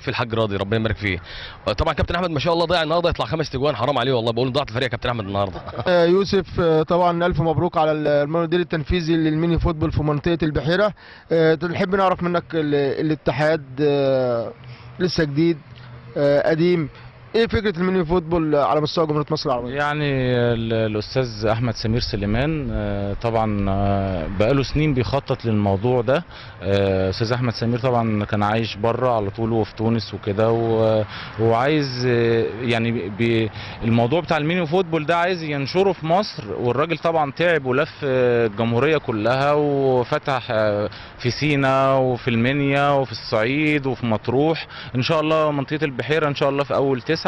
الحاج راضي ربنا يبارك فيه طبعا كابتن احمد ما شاء الله ضيع النهارده يطلع خمس تجوان حرام عليه والله بقول ضاعت فريق يا كابتن احمد النهارده آه، يوسف آه، طبعا الف مبروك على المدير التنفيذي للميني فوتبول في منطقه البحيره آه، نحب نعرف منك ال- الاتحاد آه، لسه جديد آه، قديم ايه فكره الميني فوتبول على مستوى جمهوريه مصر العربيه يعني ال- الاستاذ احمد سمير سليمان آه، طبعا آه، بقاله سنين بيخطط للموضوع ده آه، استاذ احمد سمير طبعا كان عايش بره على طول وفي تونس وكده و- وعايز آه، يعني بي- الموضوع بتاع الميني فوتبول ده عايز ينشره في مصر والراجل طبعا تعب ولف آه، الجمهوريه كلها وفتح آه، في سينا وفي المنيا وفي الصعيد وفي مطروح ان شاء الله منطقه البحيره ان شاء الله في اول تسعة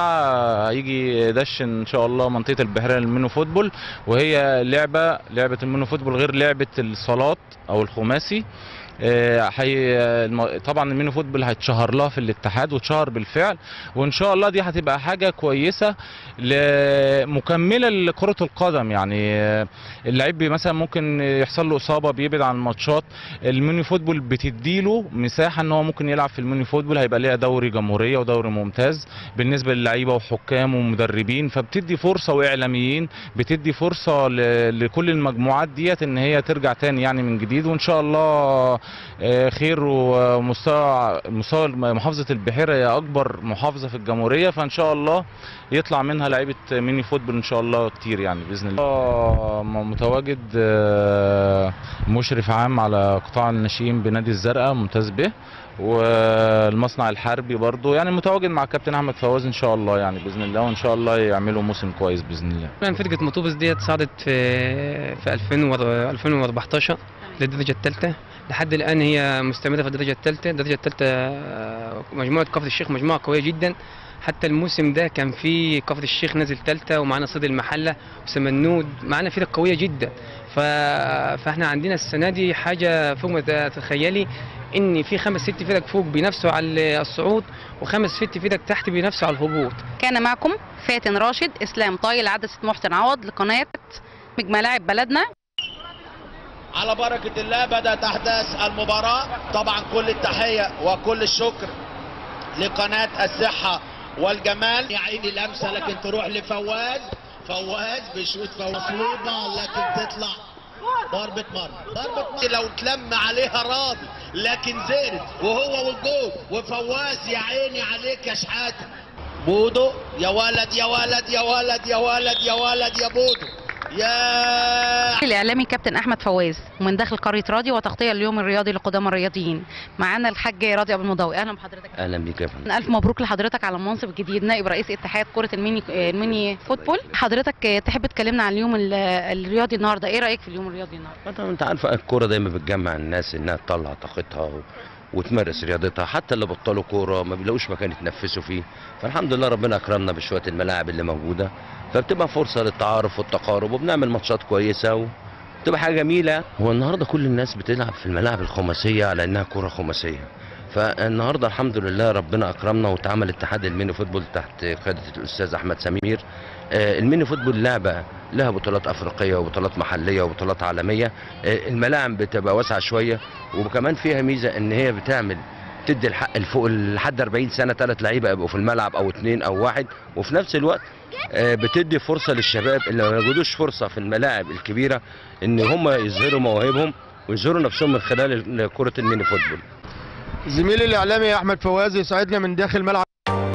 هيجي دش ان شاء الله منطقه البحيره للمينو فوتبول وهي لعبه لعبه المينو فوتبول غير لعبه الصالات او الخماسي آه، حي... الم- طبعا المينو فوتبول هيتشهر لها في الاتحاد واتشهر بالفعل وان شاء الله دي هتبقى حاجه كويسه ل- مكمله لكره القدم يعني آه، اللعيب بي- مثلا ممكن يحصل له اصابه بيبعد عن الماتشات الميني فوتبول بتديله مساحه ان هو ممكن يلعب في الميني فوتبول هيبقى ليها دوري جمهوريه ودوري ممتاز بالنسبه للعيبه وحكام ومدربين فبتدي فرصه واعلاميين بتدي فرصه ل- لكل المجموعات ديت ان هي ترجع تاني يعني من جديد وان شاء الله آه، خير ومستوى مستوى محافظه البحيره هي اكبر محافظه في الجمهوريه فان شاء الله يطلع منها لعيبه ميني فوتبول ان شاء الله كتير يعني باذن الله آه، متواجد آه، مشرف عام على قطاع الناشئين بنادي الزرقاء ممتاز به والمصنع الحربي برضو يعني متواجد مع كابتن احمد فواز ان شاء الله يعني باذن الله وان شاء الله يعملوا موسم كويس باذن الله فعلا فرقة مطوبس ديت صعدت في في 2000 و- 2014 للدرجة الثالثة لحد الآن هي مستمرة في الدرجة الثالثة، الدرجة الثالثة آه، مجموعة كفر الشيخ مجموعة قوية جدا حتى الموسم ده كان في كفر الشيخ نازل ثالثة ومعانا صيد المحلة وسمنود معانا فرق قوية جدا ف... فاحنا عندنا السنة دي حاجة فوق ما تتخيلي ان في خمس ست فرق فوق بينافسوا على الصعود وخمس ست فرق تحت بينافسوا على الهبوط كان معكم فاتن راشد اسلام طايل عدسه محسن عوض لقناه ملاعب بلدنا على بركة الله بدأت أحداث المباراة طبعا كل التحية وكل الشكر لقناة الصحة والجمال يا عيني لمسة لكن تروح لفواز فواز بيشوط فواز مصلوبة لكن تطلع ضربة مرمى ضربة مرمى لو تلم عليها راضي لكن زيرت وهو والجول وفواز يا عيني عليك يا شحاتة بودو يا ولد يا ولد يا ولد يا ولد يا ولد يا بودو يا الاعلامي كابتن احمد فواز ومن داخل قريه راضي وتغطيه اليوم الرياضي لقدامى الرياضيين معانا الحاج راضي ابو المضاوي اهلا بحضرتك اهلا بيك يا فندم الف مبروك لحضرتك على المنصب الجديد نائب رئيس اتحاد كره الميني الميني فوتبول حضرتك آه، تحب تكلمنا عن اليوم ال- الرياضي النهارده ايه رايك في اليوم الرياضي النهارده طبعا انت عارفه الكوره دايما بتجمع الناس انها تطلع طاقتها و... وتمارس رياضتها حتى اللي بطلوا كوره ما بيلاقوش مكان يتنفسوا فيه فالحمد لله ربنا اكرمنا بشويه الملاعب اللي موجوده فبتبقى فرصه للتعارف والتقارب وبنعمل ماتشات كويسه وبتبقى حاجه جميله هو النهارده كل الناس بتلعب في الملاعب الخماسيه على انها كوره خماسيه فالنهارده الحمد لله ربنا اكرمنا واتعمل اتحاد الميني فوتبول تحت قياده الاستاذ احمد سمير آه، الميني فوتبول لعبه لها بطولات افريقيه وبطولات محليه وبطولات عالميه آه، الملاعب بتبقى واسعه شويه وكمان فيها ميزه ان هي بتعمل تدي الحق الفوق لحد 40 سنه ثلاث لعيبه يبقوا في الملعب او اثنين او واحد وفي نفس الوقت آه، بتدي فرصه للشباب اللي ما يجدوش فرصه في الملاعب الكبيره ان هم يظهروا مواهبهم ويظهروا نفسهم من خلال كره الميني فوتبول زميلي الاعلامي احمد فواز يسعدنا من داخل ملعب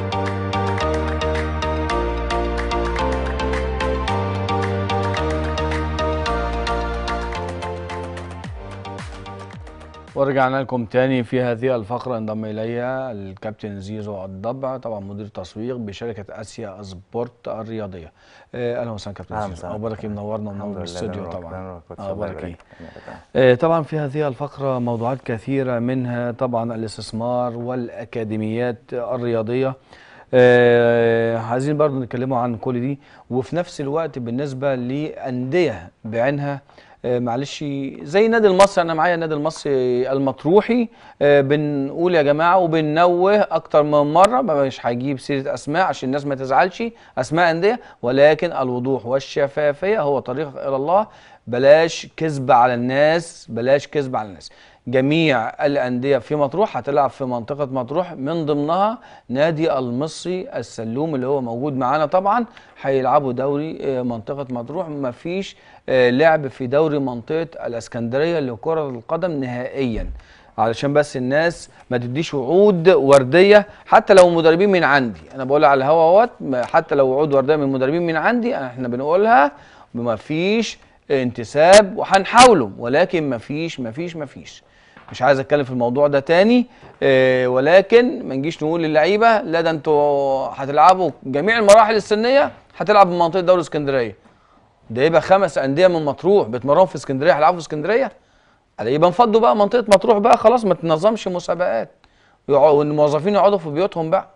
ورجعنا لكم تاني في هذه الفقرة انضم إلي الكابتن زيزو الضبع طبعا مدير تسويق بشركة آسيا سبورت الرياضية آه، أهلا وسهلا كابتن أهلا زيزو وسهلا. أخبارك إيه منورنا الحمد ومنور لله الاستوديو بنورك- طبعا بنورك وتسلم الله أخبارك إيه يبارك. آه، طبعا في هذه الفقرة موضوعات كثيرة منها طبعا الاستثمار والأكاديميات الرياضية آه، عايزين برضو نتكلموا عن كل دي وفي نفس الوقت بالنسبة لأندية بعينها آه، معلش زي النادي المصري انا معايا النادي المصري المطروحي آه، بنقول يا جماعه وبننوه اكتر من مره ما مش هجيب سيره اسماء عشان الناس ما تزعلش اسماء انديه ولكن الوضوح والشفافيه هو طريق الى الله بلاش كذب على الناس بلاش كذب على الناس جميع الانديه في مطروح هتلعب في منطقه مطروح من ضمنها نادي المصري السلوم اللي هو موجود معانا طبعا هيلعبوا دوري آه، منطقه مطروح مفيش آه، لعب في دوري منطقه الاسكندريه لكره القدم نهائيا علشان بس الناس ما تديش وعود ورديه حتى لو مدربين من عندي انا بقول على الهوا اهوت ما- حتى لو وعود ورديه من مدربين من عندي احنا بنقولها ما فيش انتساب وهنحاوله ولكن ما فيش ما فيش ما فيش مش عايز اتكلم في الموضوع ده تاني آه، ولكن ما نجيش نقول للعيبه لا ده انتوا هتلعبوا جميع المراحل السنيه هتلعب من منطقه دوري اسكندريه ده يبقى خمس انديه من مطروح بيتمرنوا في اسكندريه هيلعبوا في اسكندريه على يبقى نفضوا بقى منطقه مطروح بقى خلاص ما تنظمش مسابقات يقعوا- والموظفين يقعدوا في بيوتهم بقى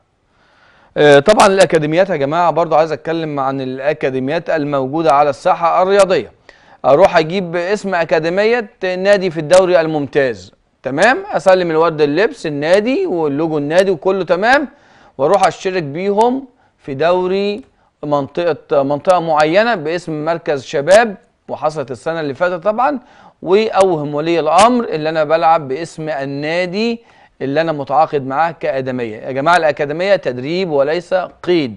آه، طبعا الاكاديميات يا جماعه برضو عايز اتكلم عن الاكاديميات الموجوده على الساحه الرياضيه اروح اجيب اسم اكاديميه نادي في الدوري الممتاز تمام اسلم الورد اللبس النادي واللوجو النادي وكله تمام واروح اشترك بيهم في دوري منطقه منطقه معينه باسم مركز شباب وحصلت السنه اللي فاتت طبعا واوهم ولي الامر اللي انا بلعب باسم النادي اللي انا متعاقد معاه كادميه يا جماعه الاكاديميه تدريب وليس قيد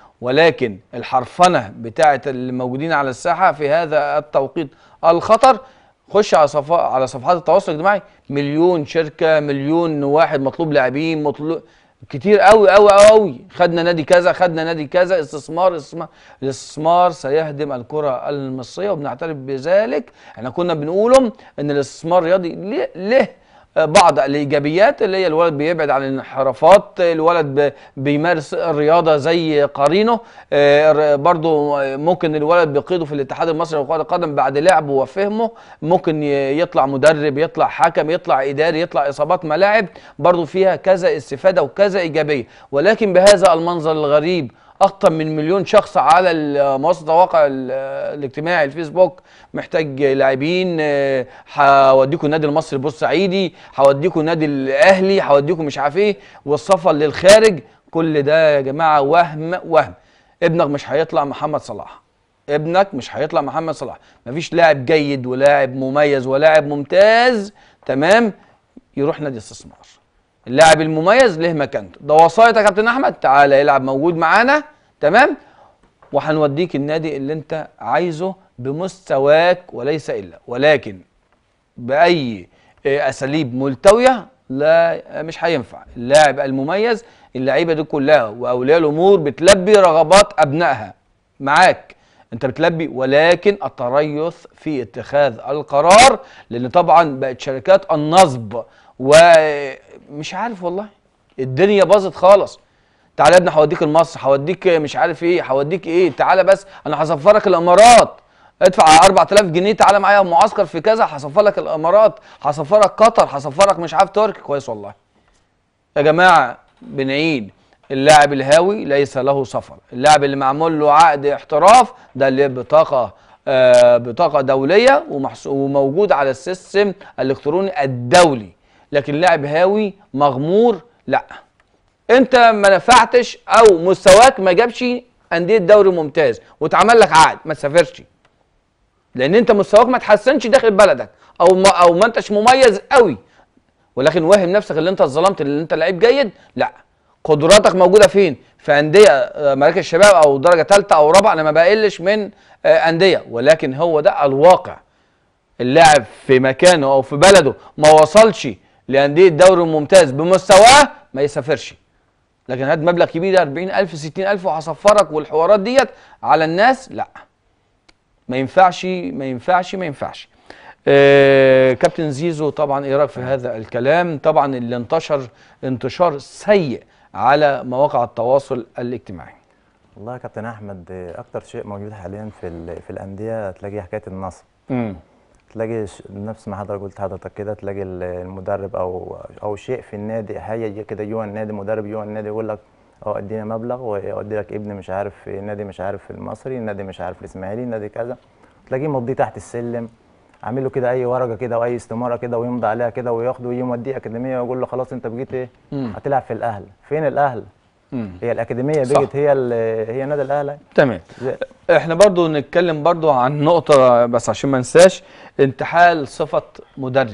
ولكن الحرفنه بتاعه اللي موجودين على الساحه في هذا التوقيت الخطر خش على صفا على صفحات التواصل الاجتماعي مليون شركه مليون واحد مطلوب لاعبين مطلوب كتير قوي قوي قوي خدنا نادي كذا خدنا نادي كذا استثمار استثمار الاستثمار سيهدم الكره المصريه وبنعترف بذلك احنا كنا بنقولهم ان الاستثمار الرياضي ليه, ليه بعض الايجابيات اللي هي الولد بيبعد عن الانحرافات الولد ب- بيمارس الرياضه زي قرينه آه، ر- برضو ممكن الولد بيقيده في الاتحاد المصري لكره القدم بعد لعبه وفهمه ممكن ي- يطلع مدرب يطلع حكم يطلع اداري يطلع اصابات ملاعب برضو فيها كذا استفاده وكذا ايجابيه ولكن بهذا المنظر الغريب اكتر من مليون شخص على ال- منصه التواصل ال- الاجتماعي الفيسبوك محتاج لاعبين آه، هوديكم النادي المصري البورسعيدي هوديكم النادي الاهلي هوديكم مش عارف ايه والسفر للخارج كل ده يا جماعه وهم وهم ابنك مش هيطلع محمد صلاح ابنك مش هيطلع محمد صلاح مفيش لاعب جيد ولاعب مميز ولاعب ممتاز تمام يروح نادي استثمار اللاعب المميز له مكانته ده وصاية يا كابتن احمد تعالى يلعب موجود معانا تمام وهنوديك النادي اللي انت عايزه بمستواك وليس الا ولكن باي آه، اساليب ملتويه لا آه، مش هينفع اللاعب المميز اللعيبه دي كلها واولياء الامور بتلبي رغبات ابنائها معاك انت بتلبي ولكن التريث في اتخاذ القرار لان طبعا بقت شركات النصب ومش عارف والله الدنيا باظت خالص تعالى يا ابني هوديك المصر هوديك مش عارف ايه هوديك ايه تعالى بس انا هسفرك الامارات ادفع 4000 جنيه تعالى معايا معسكر في كذا هسفر لك الامارات هسفرك قطر هسفرك مش عارف تركي كويس والله يا جماعه بنعيد اللاعب الهاوي ليس له سفر اللاعب اللي معمول له عقد احتراف ده اللي بطاقه آه بطاقه دوليه ومحس- وموجود على السيستم الالكتروني الدولي لكن لاعب هاوي مغمور لا انت ما نفعتش او مستواك ما جابش انديه دوري ممتاز واتعمل لك عقد ما تسافرش لان انت مستواك ما تحسنش داخل بلدك او ما او ما انتش مميز قوي ولكن واهم نفسك اللي انت اتظلمت اللي انت لعيب جيد لا قدراتك موجوده فين في انديه آه، مراكز الشباب او درجه ثالثه او رابعه انا ما بقلش من آه، انديه ولكن هو ده الواقع اللاعب في مكانه او في بلده ما وصلش لانديه الدوري الممتاز بمستواه ما يسافرش لكن هات مبلغ كبير 40000 60000 وهصفرك والحوارات ديت على الناس لا ما ينفعش ما ينفعش ما ينفعش آه كابتن زيزو طبعا ايه رايك في هذا الكلام طبعا اللي انتشر انتشار سيء على مواقع التواصل الاجتماعي والله يا كابتن احمد آه، اكتر شيء موجود حاليا في ال- في الانديه تلاقي حكايه النصب امم تلاقي ش- نفس ما حضرتك قلت حضرتك كده تلاقي ال- المدرب او او شيء في النادي حاجه كده جوه النادي مدرب جوه النادي يقول لك اه ادينا مبلغ ويودي لك ابن مش عارف في نادي مش عارف المصري نادي مش عارف الاسماعيلي نادي كذا تلاقيه مضيه تحت السلم عامل له كده اي ورقه كده واي استماره كده ويمضي عليها كده وياخده ويجي موديه اكاديميه ويقول له خلاص انت بقيت ايه مم. هتلعب في الاهل فين الاهل مم. هي الاكاديميه صح. بقت هي ال- هي نادي الاهلي تمام زي- احنا برضو نتكلم برضو عن نقطة بس عشان ما ننساش انتحال صفة مدرب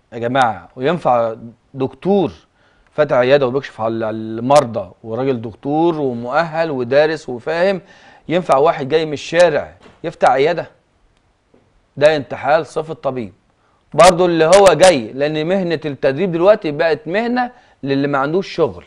يا جماعه وينفع دكتور فاتح عياده وبيكشف على المرضى وراجل دكتور ومؤهل ودارس وفاهم ينفع واحد جاي من الشارع يفتح عياده ده انتحال صفه طبيب برضه اللي هو جاي لان مهنه التدريب دلوقتي بقت مهنه للي ما عندوش شغل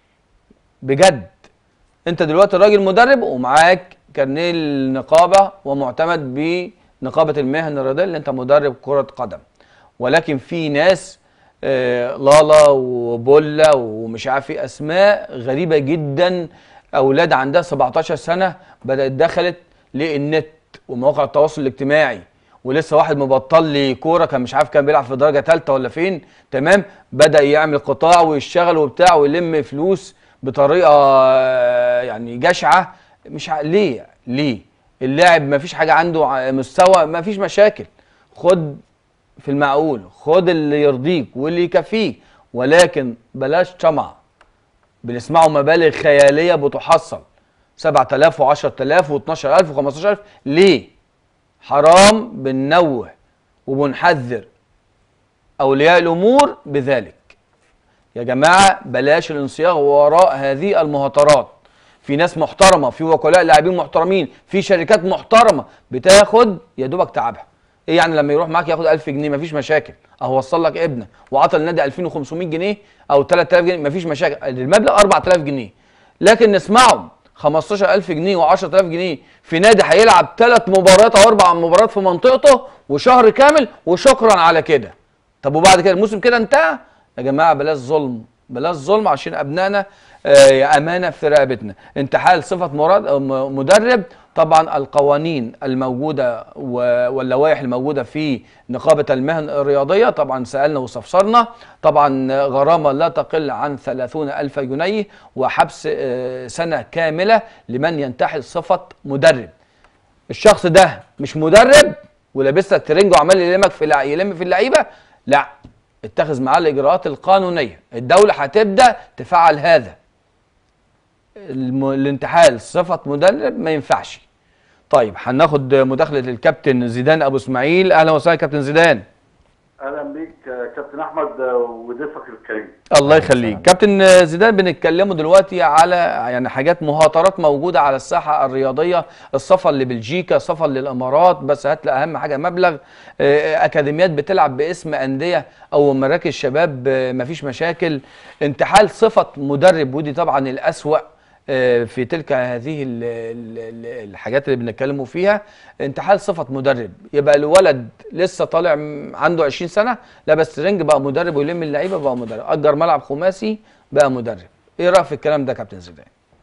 بجد انت دلوقتي راجل مدرب ومعاك كارنيه النقابه ومعتمد بنقابه المهن الرياضيه اللي انت مدرب كره قدم ولكن في ناس آه، لالا وبولا ومش عارف ايه اسماء غريبه جدا اولاد عندها 17 سنه بدات دخلت للنت ومواقع التواصل الاجتماعي ولسه واحد مبطل لي كوره كان مش عارف كان بيلعب في درجه ثالثه ولا فين تمام بدا يعمل قطاع ويشتغل وبتاع ويلم فلوس بطريقه آه، يعني جشعه مش ع... ليه ليه اللاعب ما فيش حاجه عنده ع- مستوى ما فيش مشاكل خد في المعقول خد اللي يرضيك واللي يكفيك ولكن بلاش طمع بنسمعوا مبالغ خياليه بتحصل 7000 و10000 و12000 و15000 ليه؟ حرام بننوه وبنحذر اولياء الامور بذلك يا جماعه بلاش الانصياغ وراء هذه المهاترات في ناس محترمه في وكلاء لاعبين محترمين في شركات محترمه بتاخد يا دوبك تعبها ايه يعني لما يروح معاك ياخد 1000 جنيه مفيش مشاكل اهو وصل لك ابنك وعطى النادي 2500 جنيه او 3000 جنيه مفيش مشاكل المبلغ 4000 جنيه لكن نسمعهم 15000 جنيه و10000 جنيه في نادي هيلعب ثلاث مباريات او اربع مباريات في منطقته وشهر كامل وشكرا على كده طب وبعد كده الموسم كده انتهى يا جماعه بلاش ظلم بلاش ظلم عشان ابنائنا آه، امانه في رقبتنا انتحال صفه مراد آه، م- مدرب طبعا القوانين الموجوده و- واللوائح الموجوده في نقابه المهن الرياضيه طبعا سالنا واستفسرنا طبعا غرامه لا تقل عن 30 الف جنيه وحبس آه، سنه كامله لمن ينتحل صفه مدرب الشخص ده مش مدرب ولابس لك ترنج وعمال يلمك في لع- يلم في اللعيبه لا اتخذ معاه الاجراءات القانونيه الدوله هتبدا تفعل هذا الم... الانتحال صفه مدرب ما ينفعش طيب هناخد مداخله الكابتن زيدان ابو اسماعيل اهلا وسهلا كابتن زيدان اهلا بيك آه، كابتن احمد آه، وضيفك الكريم الله يخليك كابتن زيدان بنتكلموا دلوقتي على يعني حاجات مهاترات موجوده على الساحه الرياضيه السفر لبلجيكا السفر للامارات بس هات لي اهم حاجه مبلغ آه، اكاديميات بتلعب باسم انديه او مراكز شباب آه، مفيش مشاكل انتحال صفه مدرب ودي طبعا الاسوا آه، في تلك هذه ال- ال- ال- الحاجات اللي بنتكلموا فيها انتحال صفة مدرب يبقى الولد لسه طالع م- عنده 20 سنة لابس رنج بقى مدرب ويلم اللعيبة بقى مدرب أجر ملعب خماسي بقى مدرب ايه رأيك في الكلام ده كابتن زيدان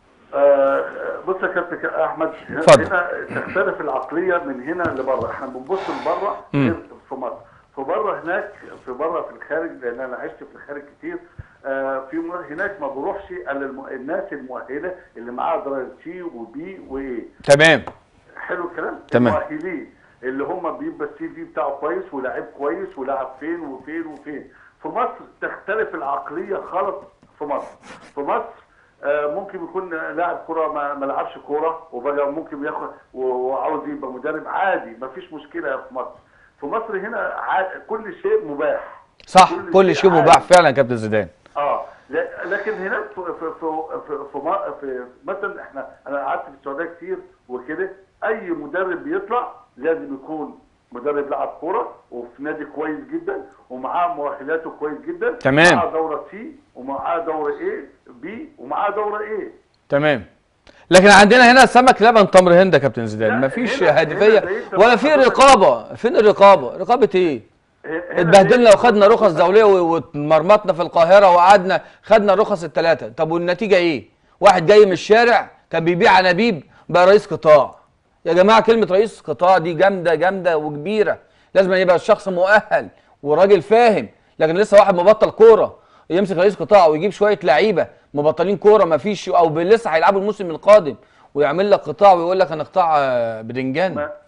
آه، بص يا كابتن ك- احمد هنا اتفضل. هنا تختلف العقليه من هنا لبره احنا بنبص لبره مم. غير في مصر في بره هناك في بره في الخارج لان انا عشت في الخارج كتير آه، في م- هناك ما بروحش الا الم- الناس المؤهله اللي معاها درجه سي وبي وايه تمام حلو الكلام تمام. المؤهلين اللي هم بيبقى السي في بتاعه كويس ولاعب كويس ولاعب فين وفين وفين في مصر تختلف العقليه خالص في مصر في مصر آه، ممكن يكون لاعب كره ما ما لعبش كوره وبقى ممكن ياخد و- وعاوز يبقى مدرب عادي ما فيش مشكله في مصر في مصر هنا ع- كل شيء مباح صح كل شيء عادي. مباح فعلا يا كابتن زيدان اه ل- لكن هناك في في في في, في, ما- في مثلا احنا انا قعدت في السعوديه كتير وكده اي مدرب بيطلع لازم يكون مدرب لعب كوره وفي نادي كويس جدا ومعاه مؤهلاته كويس جدا تمام. معاه دوره سي ومعاه دوره ايه بي ومعاه دوره ايه تمام لكن عندنا هنا سمك لبن تمر هند يا كابتن زيدان مفيش هنا- هدفيه هنا زي انت ولا ما في حضرتك- رقابه فين الرقابه رقابه ايه هنا اتبهدلنا زي- وخدنا رخص دوليه و- واتمرمطنا في القاهره وقعدنا خدنا الرخص الثلاثه طب والنتيجه ايه واحد جاي من الشارع كان بيبيع انابيب بقى رئيس قطاع يا جماعه كلمه رئيس قطاع دي جامده جامده وكبيره لازم يبقى الشخص مؤهل وراجل فاهم لكن لسه واحد مبطل كوره يمسك رئيس قطاع ويجيب شويه لعيبه مبطلين كوره ما فيش او لسه هيلعبوا الموسم القادم ويعمل لك قطاع ويقول لك انا قطاع آه، بدنجان ما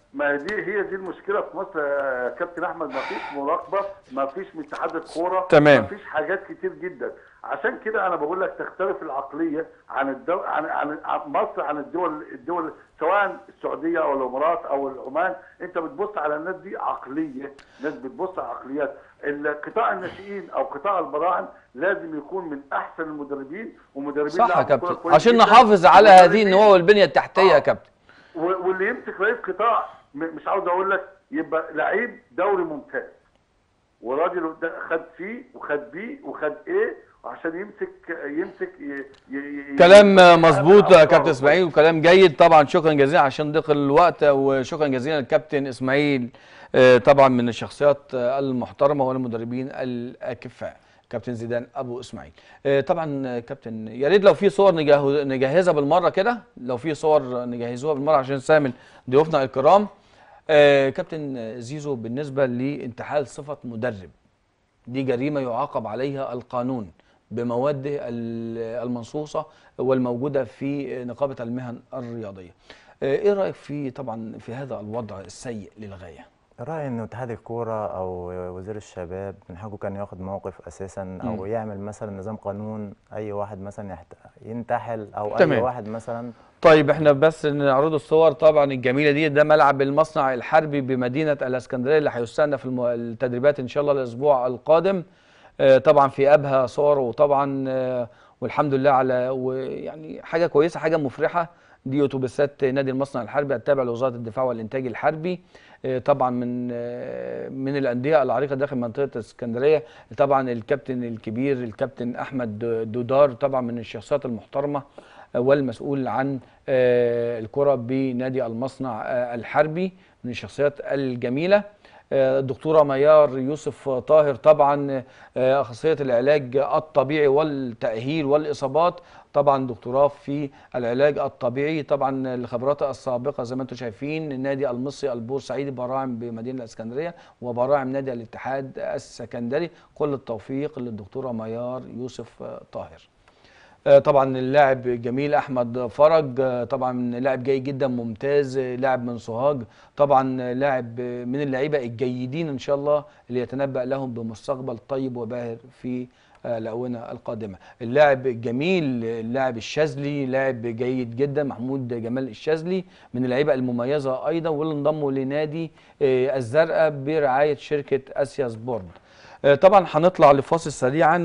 ما هي دي هي دي المشكله في مصر يا كابتن احمد ما فيش مراقبه ما فيش من اتحاد الكوره تمام. ما فيش حاجات كتير جدا عشان كده انا بقول لك تختلف العقليه عن الدو... عن... عن عن مصر عن الدول الدول سواء السعوديه او الامارات او العمان انت بتبص على الناس دي عقليه ناس بتبص على عقليات قطاع الناشئين او قطاع البراعم لازم يكون من احسن المدربين ومدربين صح يا لعبوا كورة كابتن كويس عشان جداً. نحافظ على هذه ومدربين النواة والبنيه التحتيه يا كابتن و- واللي يمسك رئيس قطاع م- مش عاوز اقول لك يبقى لعيب دوري ممتاز وراجل ده خد فيه وخد بي وخد ايه عشان يمسك يمسك ي... ي... ي... كلام يعمل مظبوط يا أفكاره كابتن اسماعيل وكلام جيد طبعا شكرا جزيلا عشان ضيق الوقت وشكرا جزيلا للكابتن اسماعيل آه، طبعا من الشخصيات آه، المحترمه والمدربين الاكفاء كابتن زيدان ابو اسماعيل آه، طبعا آه، كابتن يا ريت لو في صور نجه- نجهزها بالمره كده لو في صور نجهزوها بالمره عشان نسامل ضيوفنا الكرام آه، كابتن زيزو بالنسبه لانتحال صفه مدرب دي جريمة يعاقب عليها القانون بمواده ال- المنصوصة والموجودة في نقابة المهن الرياضية آه، ايه رأيك في طبعا في هذا الوضع السيء للغاية رأيي إنه اتحاد الكورة أو وزير الشباب من حقه كان ياخد موقف أساسا أو مم. يعمل مثلا نظام قانون أي واحد مثلا يحت... ينتحل أو أي تمام. واحد مثلا طيب احنا بس نعرض الصور طبعا الجميلة دي ده ملعب المصنع الحربي بمدينة الاسكندرية اللي هيستنى في الم- التدريبات ان شاء الله الاسبوع القادم آه، طبعا في ابها صور وطبعا آه، والحمد لله على ويعني حاجة كويسة حاجة مفرحة دي اتوبيسات نادي المصنع الحربي التابع لوزارة الدفاع والانتاج الحربي آه، طبعا من آه، من الانديه العريقه داخل منطقه اسكندريه طبعا الكابتن الكبير الكابتن احمد دودار طبعا من الشخصيات المحترمه آه، والمسؤول عن آه، الكره بنادي المصنع آه، الحربي من الشخصيات الجميله آه، الدكتوره ميار يوسف طاهر طبعا آه، اخصائيه العلاج الطبيعي والتاهيل والاصابات طبعا دكتوراه في العلاج الطبيعي طبعا لخبراتها السابقه زي ما انتم شايفين النادي المصري البورسعيدي براعم بمدينه الاسكندريه وبراعم نادي الاتحاد السكندري كل التوفيق للدكتوره ميار يوسف آه، طاهر آه، طبعا اللاعب جميل احمد فرج آه، طبعا لاعب جيد جدا ممتاز آه، لاعب من سوهاج طبعا آه، لاعب آه، من اللعيبه الجيدين ان شاء الله اللي يتنبأ لهم بمستقبل طيب وباهر في آه، الاونه القادمه اللاعب الجميل آه، اللاعب الشاذلي لاعب جيد جدا محمود جمال الشاذلي من اللعيبه المميزه ايضا واللي انضموا لنادي آه، الزرقاء برعايه شركه اسيا سبورت آه، طبعا هنطلع لفاصل سريعا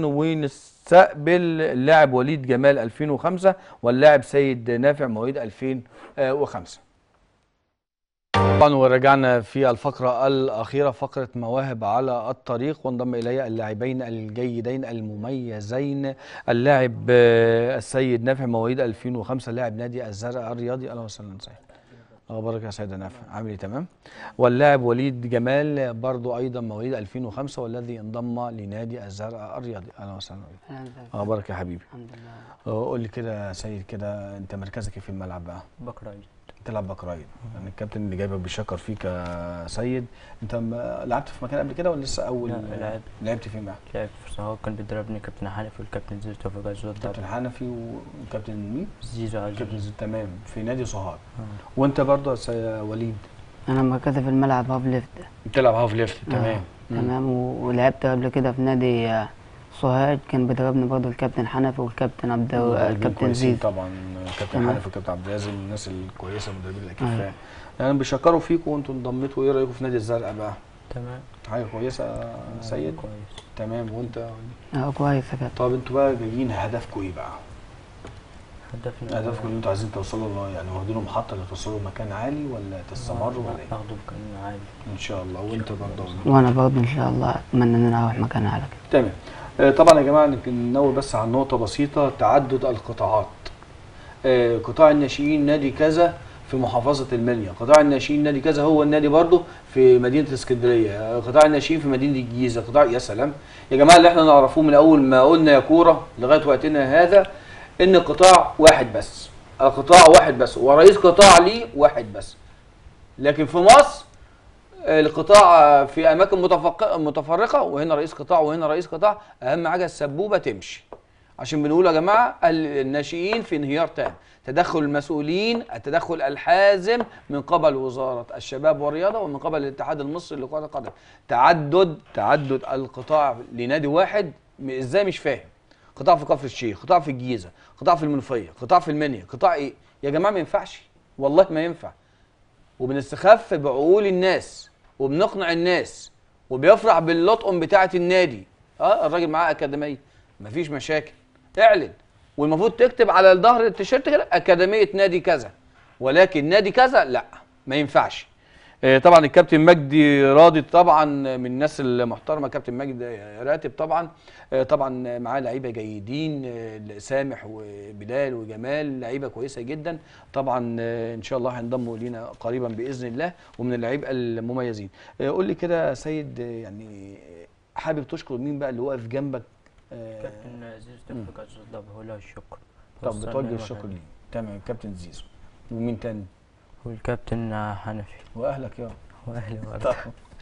ونستقبل اللاعب وليد جمال 2005 واللاعب سيد نافع مواليد 2005 طبعا ورجعنا في الفقرة الأخيرة فقرة مواهب على الطريق وانضم إلي اللاعبين الجيدين المميزين اللاعب آه، السيد نافع مواليد 2005 لاعب نادي الزرقاء الرياضي أهلا وسهلا سيد اخبارك يا سيد نافع عامل ايه تمام واللاعب وليد جمال برضو ايضا مواليد 2005 والذي انضم لنادي الزرقاء الرياضي اهلا وسهلا بك اخبارك يا حبيبي الحمد لله آه، قول لي كده يا سيد كده انت مركزك إيه في الملعب بقى بكره تلعب باك رايت يعني الكابتن اللي جايبك بيشكر فيك يا سيد انت م- لعبت في مكان قبل كده ولا لسه اول لا، لعبت. لعبت فين بقى لعبت في سوهاج كان بيدربني كابتن حنفي والكابتن زيزو توفيق عزوز كابتن حنفي وكابتن مين زيزو عزوز كابتن زيزو تمام في نادي سوهاج وانت برضه يا سي- وليد انا مركزي في الملعب هاف ليفت بتلعب هاف ليفت تمام مم. تمام و- ولعبت قبل كده في نادي آه، سوهاج كان بيدربني برضه الكابتن حنفي والكابتن عبد مدربين الكابتن كويسين زيزو طبعا كابتن تمام. حنفي وكابتن عبد العزيز من الناس الكويسه المدربين الاكفاء أيوة. يعني بيشكروا فيكم وانتوا انضميتوا ايه رايكم في نادي الزرقاء بقى تمام حاجه كويسه يا سيد كويس تمام وانت يا وليد؟ اه كويس يا كابتن طب انتوا بقى جايين هدفكم ايه بقى هدفنا هدفكم ان انتوا عايزين توصلوا ل- يعني واخدينه محطه لتوصلوا لمكان عالي ولا تستمروا ولا ايه ناخده مكان عالي ان شاء الله وانت برضه وانا برضه ان شاء الله اتمنى ان انا اروح مكان اعلى كده تمام آه، طبعا يا جماعه ننوه بس عن نقطه بسيطه تعدد القطاعات آه، قطاع الناشئين نادي كذا في محافظه المنيا قطاع الناشئين نادي كذا هو النادي برضه في مدينه اسكندريه آه، قطاع الناشئين في مدينه الجيزه قطاع يا سلام يا جماعه اللي احنا نعرفوه من اول ما قلنا يا كوره لغايه وقتنا هذا ان قطاع واحد بس القطاع واحد بس ورئيس قطاع ليه واحد بس لكن في مصر القطاع في اماكن متفق- متفرقه وهنا رئيس قطاع وهنا رئيس قطاع اهم حاجه السبوبه تمشي عشان بنقول يا جماعه الناشئين في انهيار تام تدخل المسؤولين التدخل الحازم من قبل وزاره الشباب والرياضه ومن قبل الاتحاد المصري لكره القدم تعدد تعدد القطاع لنادي واحد م- ازاي مش فاهم قطاع في كفر الشيخ قطاع في الجيزه قطاع في المنوفيه قطاع في المنيا قطاع ايه يا جماعه ما ينفعش والله ما ينفع وبنستخف بعقول الناس وبنقنع الناس وبيفرح باللطقم بتاعه النادي اه الراجل معاه اكاديميه مفيش مشاكل اعلن والمفروض تكتب على ظهر التيشيرت كده اكاديميه نادي كذا ولكن نادي كذا لا ما ينفعش آه، طبعا الكابتن مجدي راضي طبعا من الناس المحترمه كابتن مجدي راتب طبعا آه، طبعا معاه لعيبه جيدين آه، سامح وبلال وجمال لعيبه كويسه جدا طبعا آه، ان شاء الله هينضموا لينا قريبا باذن الله ومن اللعيبه المميزين آه، قول لي كده يا سيد آه، يعني حابب تشكر مين بقى اللي واقف جنبك آه، كابتن عزيز مم. توفيق عزيز الله هو له الشكر طب وصلنا بتوجه لمكان. الشكر ليه تمام كابتن زيزو ومين تاني والكابتن حنفي واهلك يا واهلي طبعا وأهلي.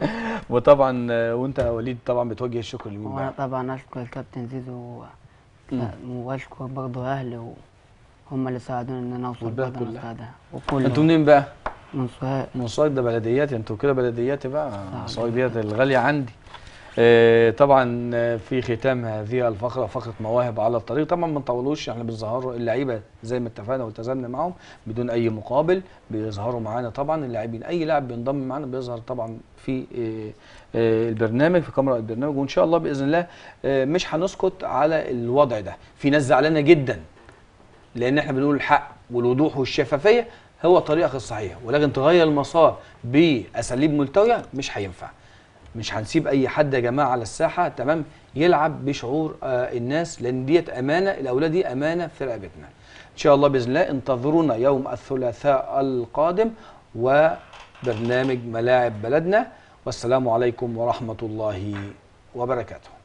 وطبعا آه، وانت يا وليد طبعا بتوجه الشكر لمين وانا بقى طبعا اشكر الكابتن زيزو مم. واشكر برضه اهلي وهم اللي ساعدوني ان انا اوصل والبلد برضه كلها. المستوى ده وكل انتوا منين بقى؟ من سوهاج من صايد ده بلديات انتوا كده بلدياتي بقى صايد ديت الغاليه عندي آه، طبعا آه، في ختام هذه الفقره فقره مواهب على الطريق طبعا ما نطولوش احنا بنظهروا اللعيبه زي ما اتفقنا والتزمنا معاهم بدون اي مقابل بيظهروا معانا طبعا اللاعبين اي لاعب بينضم معانا بيظهر طبعا في آه، آه، البرنامج في كاميرا البرنامج وان شاء الله باذن الله آه، مش هنسكت على الوضع ده في ناس زعلانه جدا لان احنا بنقول الحق والوضوح والشفافيه هو الطريقه الصحيحه ولكن تغير المسار باساليب ملتويه مش هينفع مش هنسيب اي حد يا جماعه على الساحه تمام يلعب بشعور آه الناس لان ديت امانه الاولاد دي امانه في رقبتنا ان شاء الله باذن الله انتظرونا يوم الثلاثاء القادم وبرنامج ملاعب بلدنا والسلام عليكم ورحمه الله وبركاته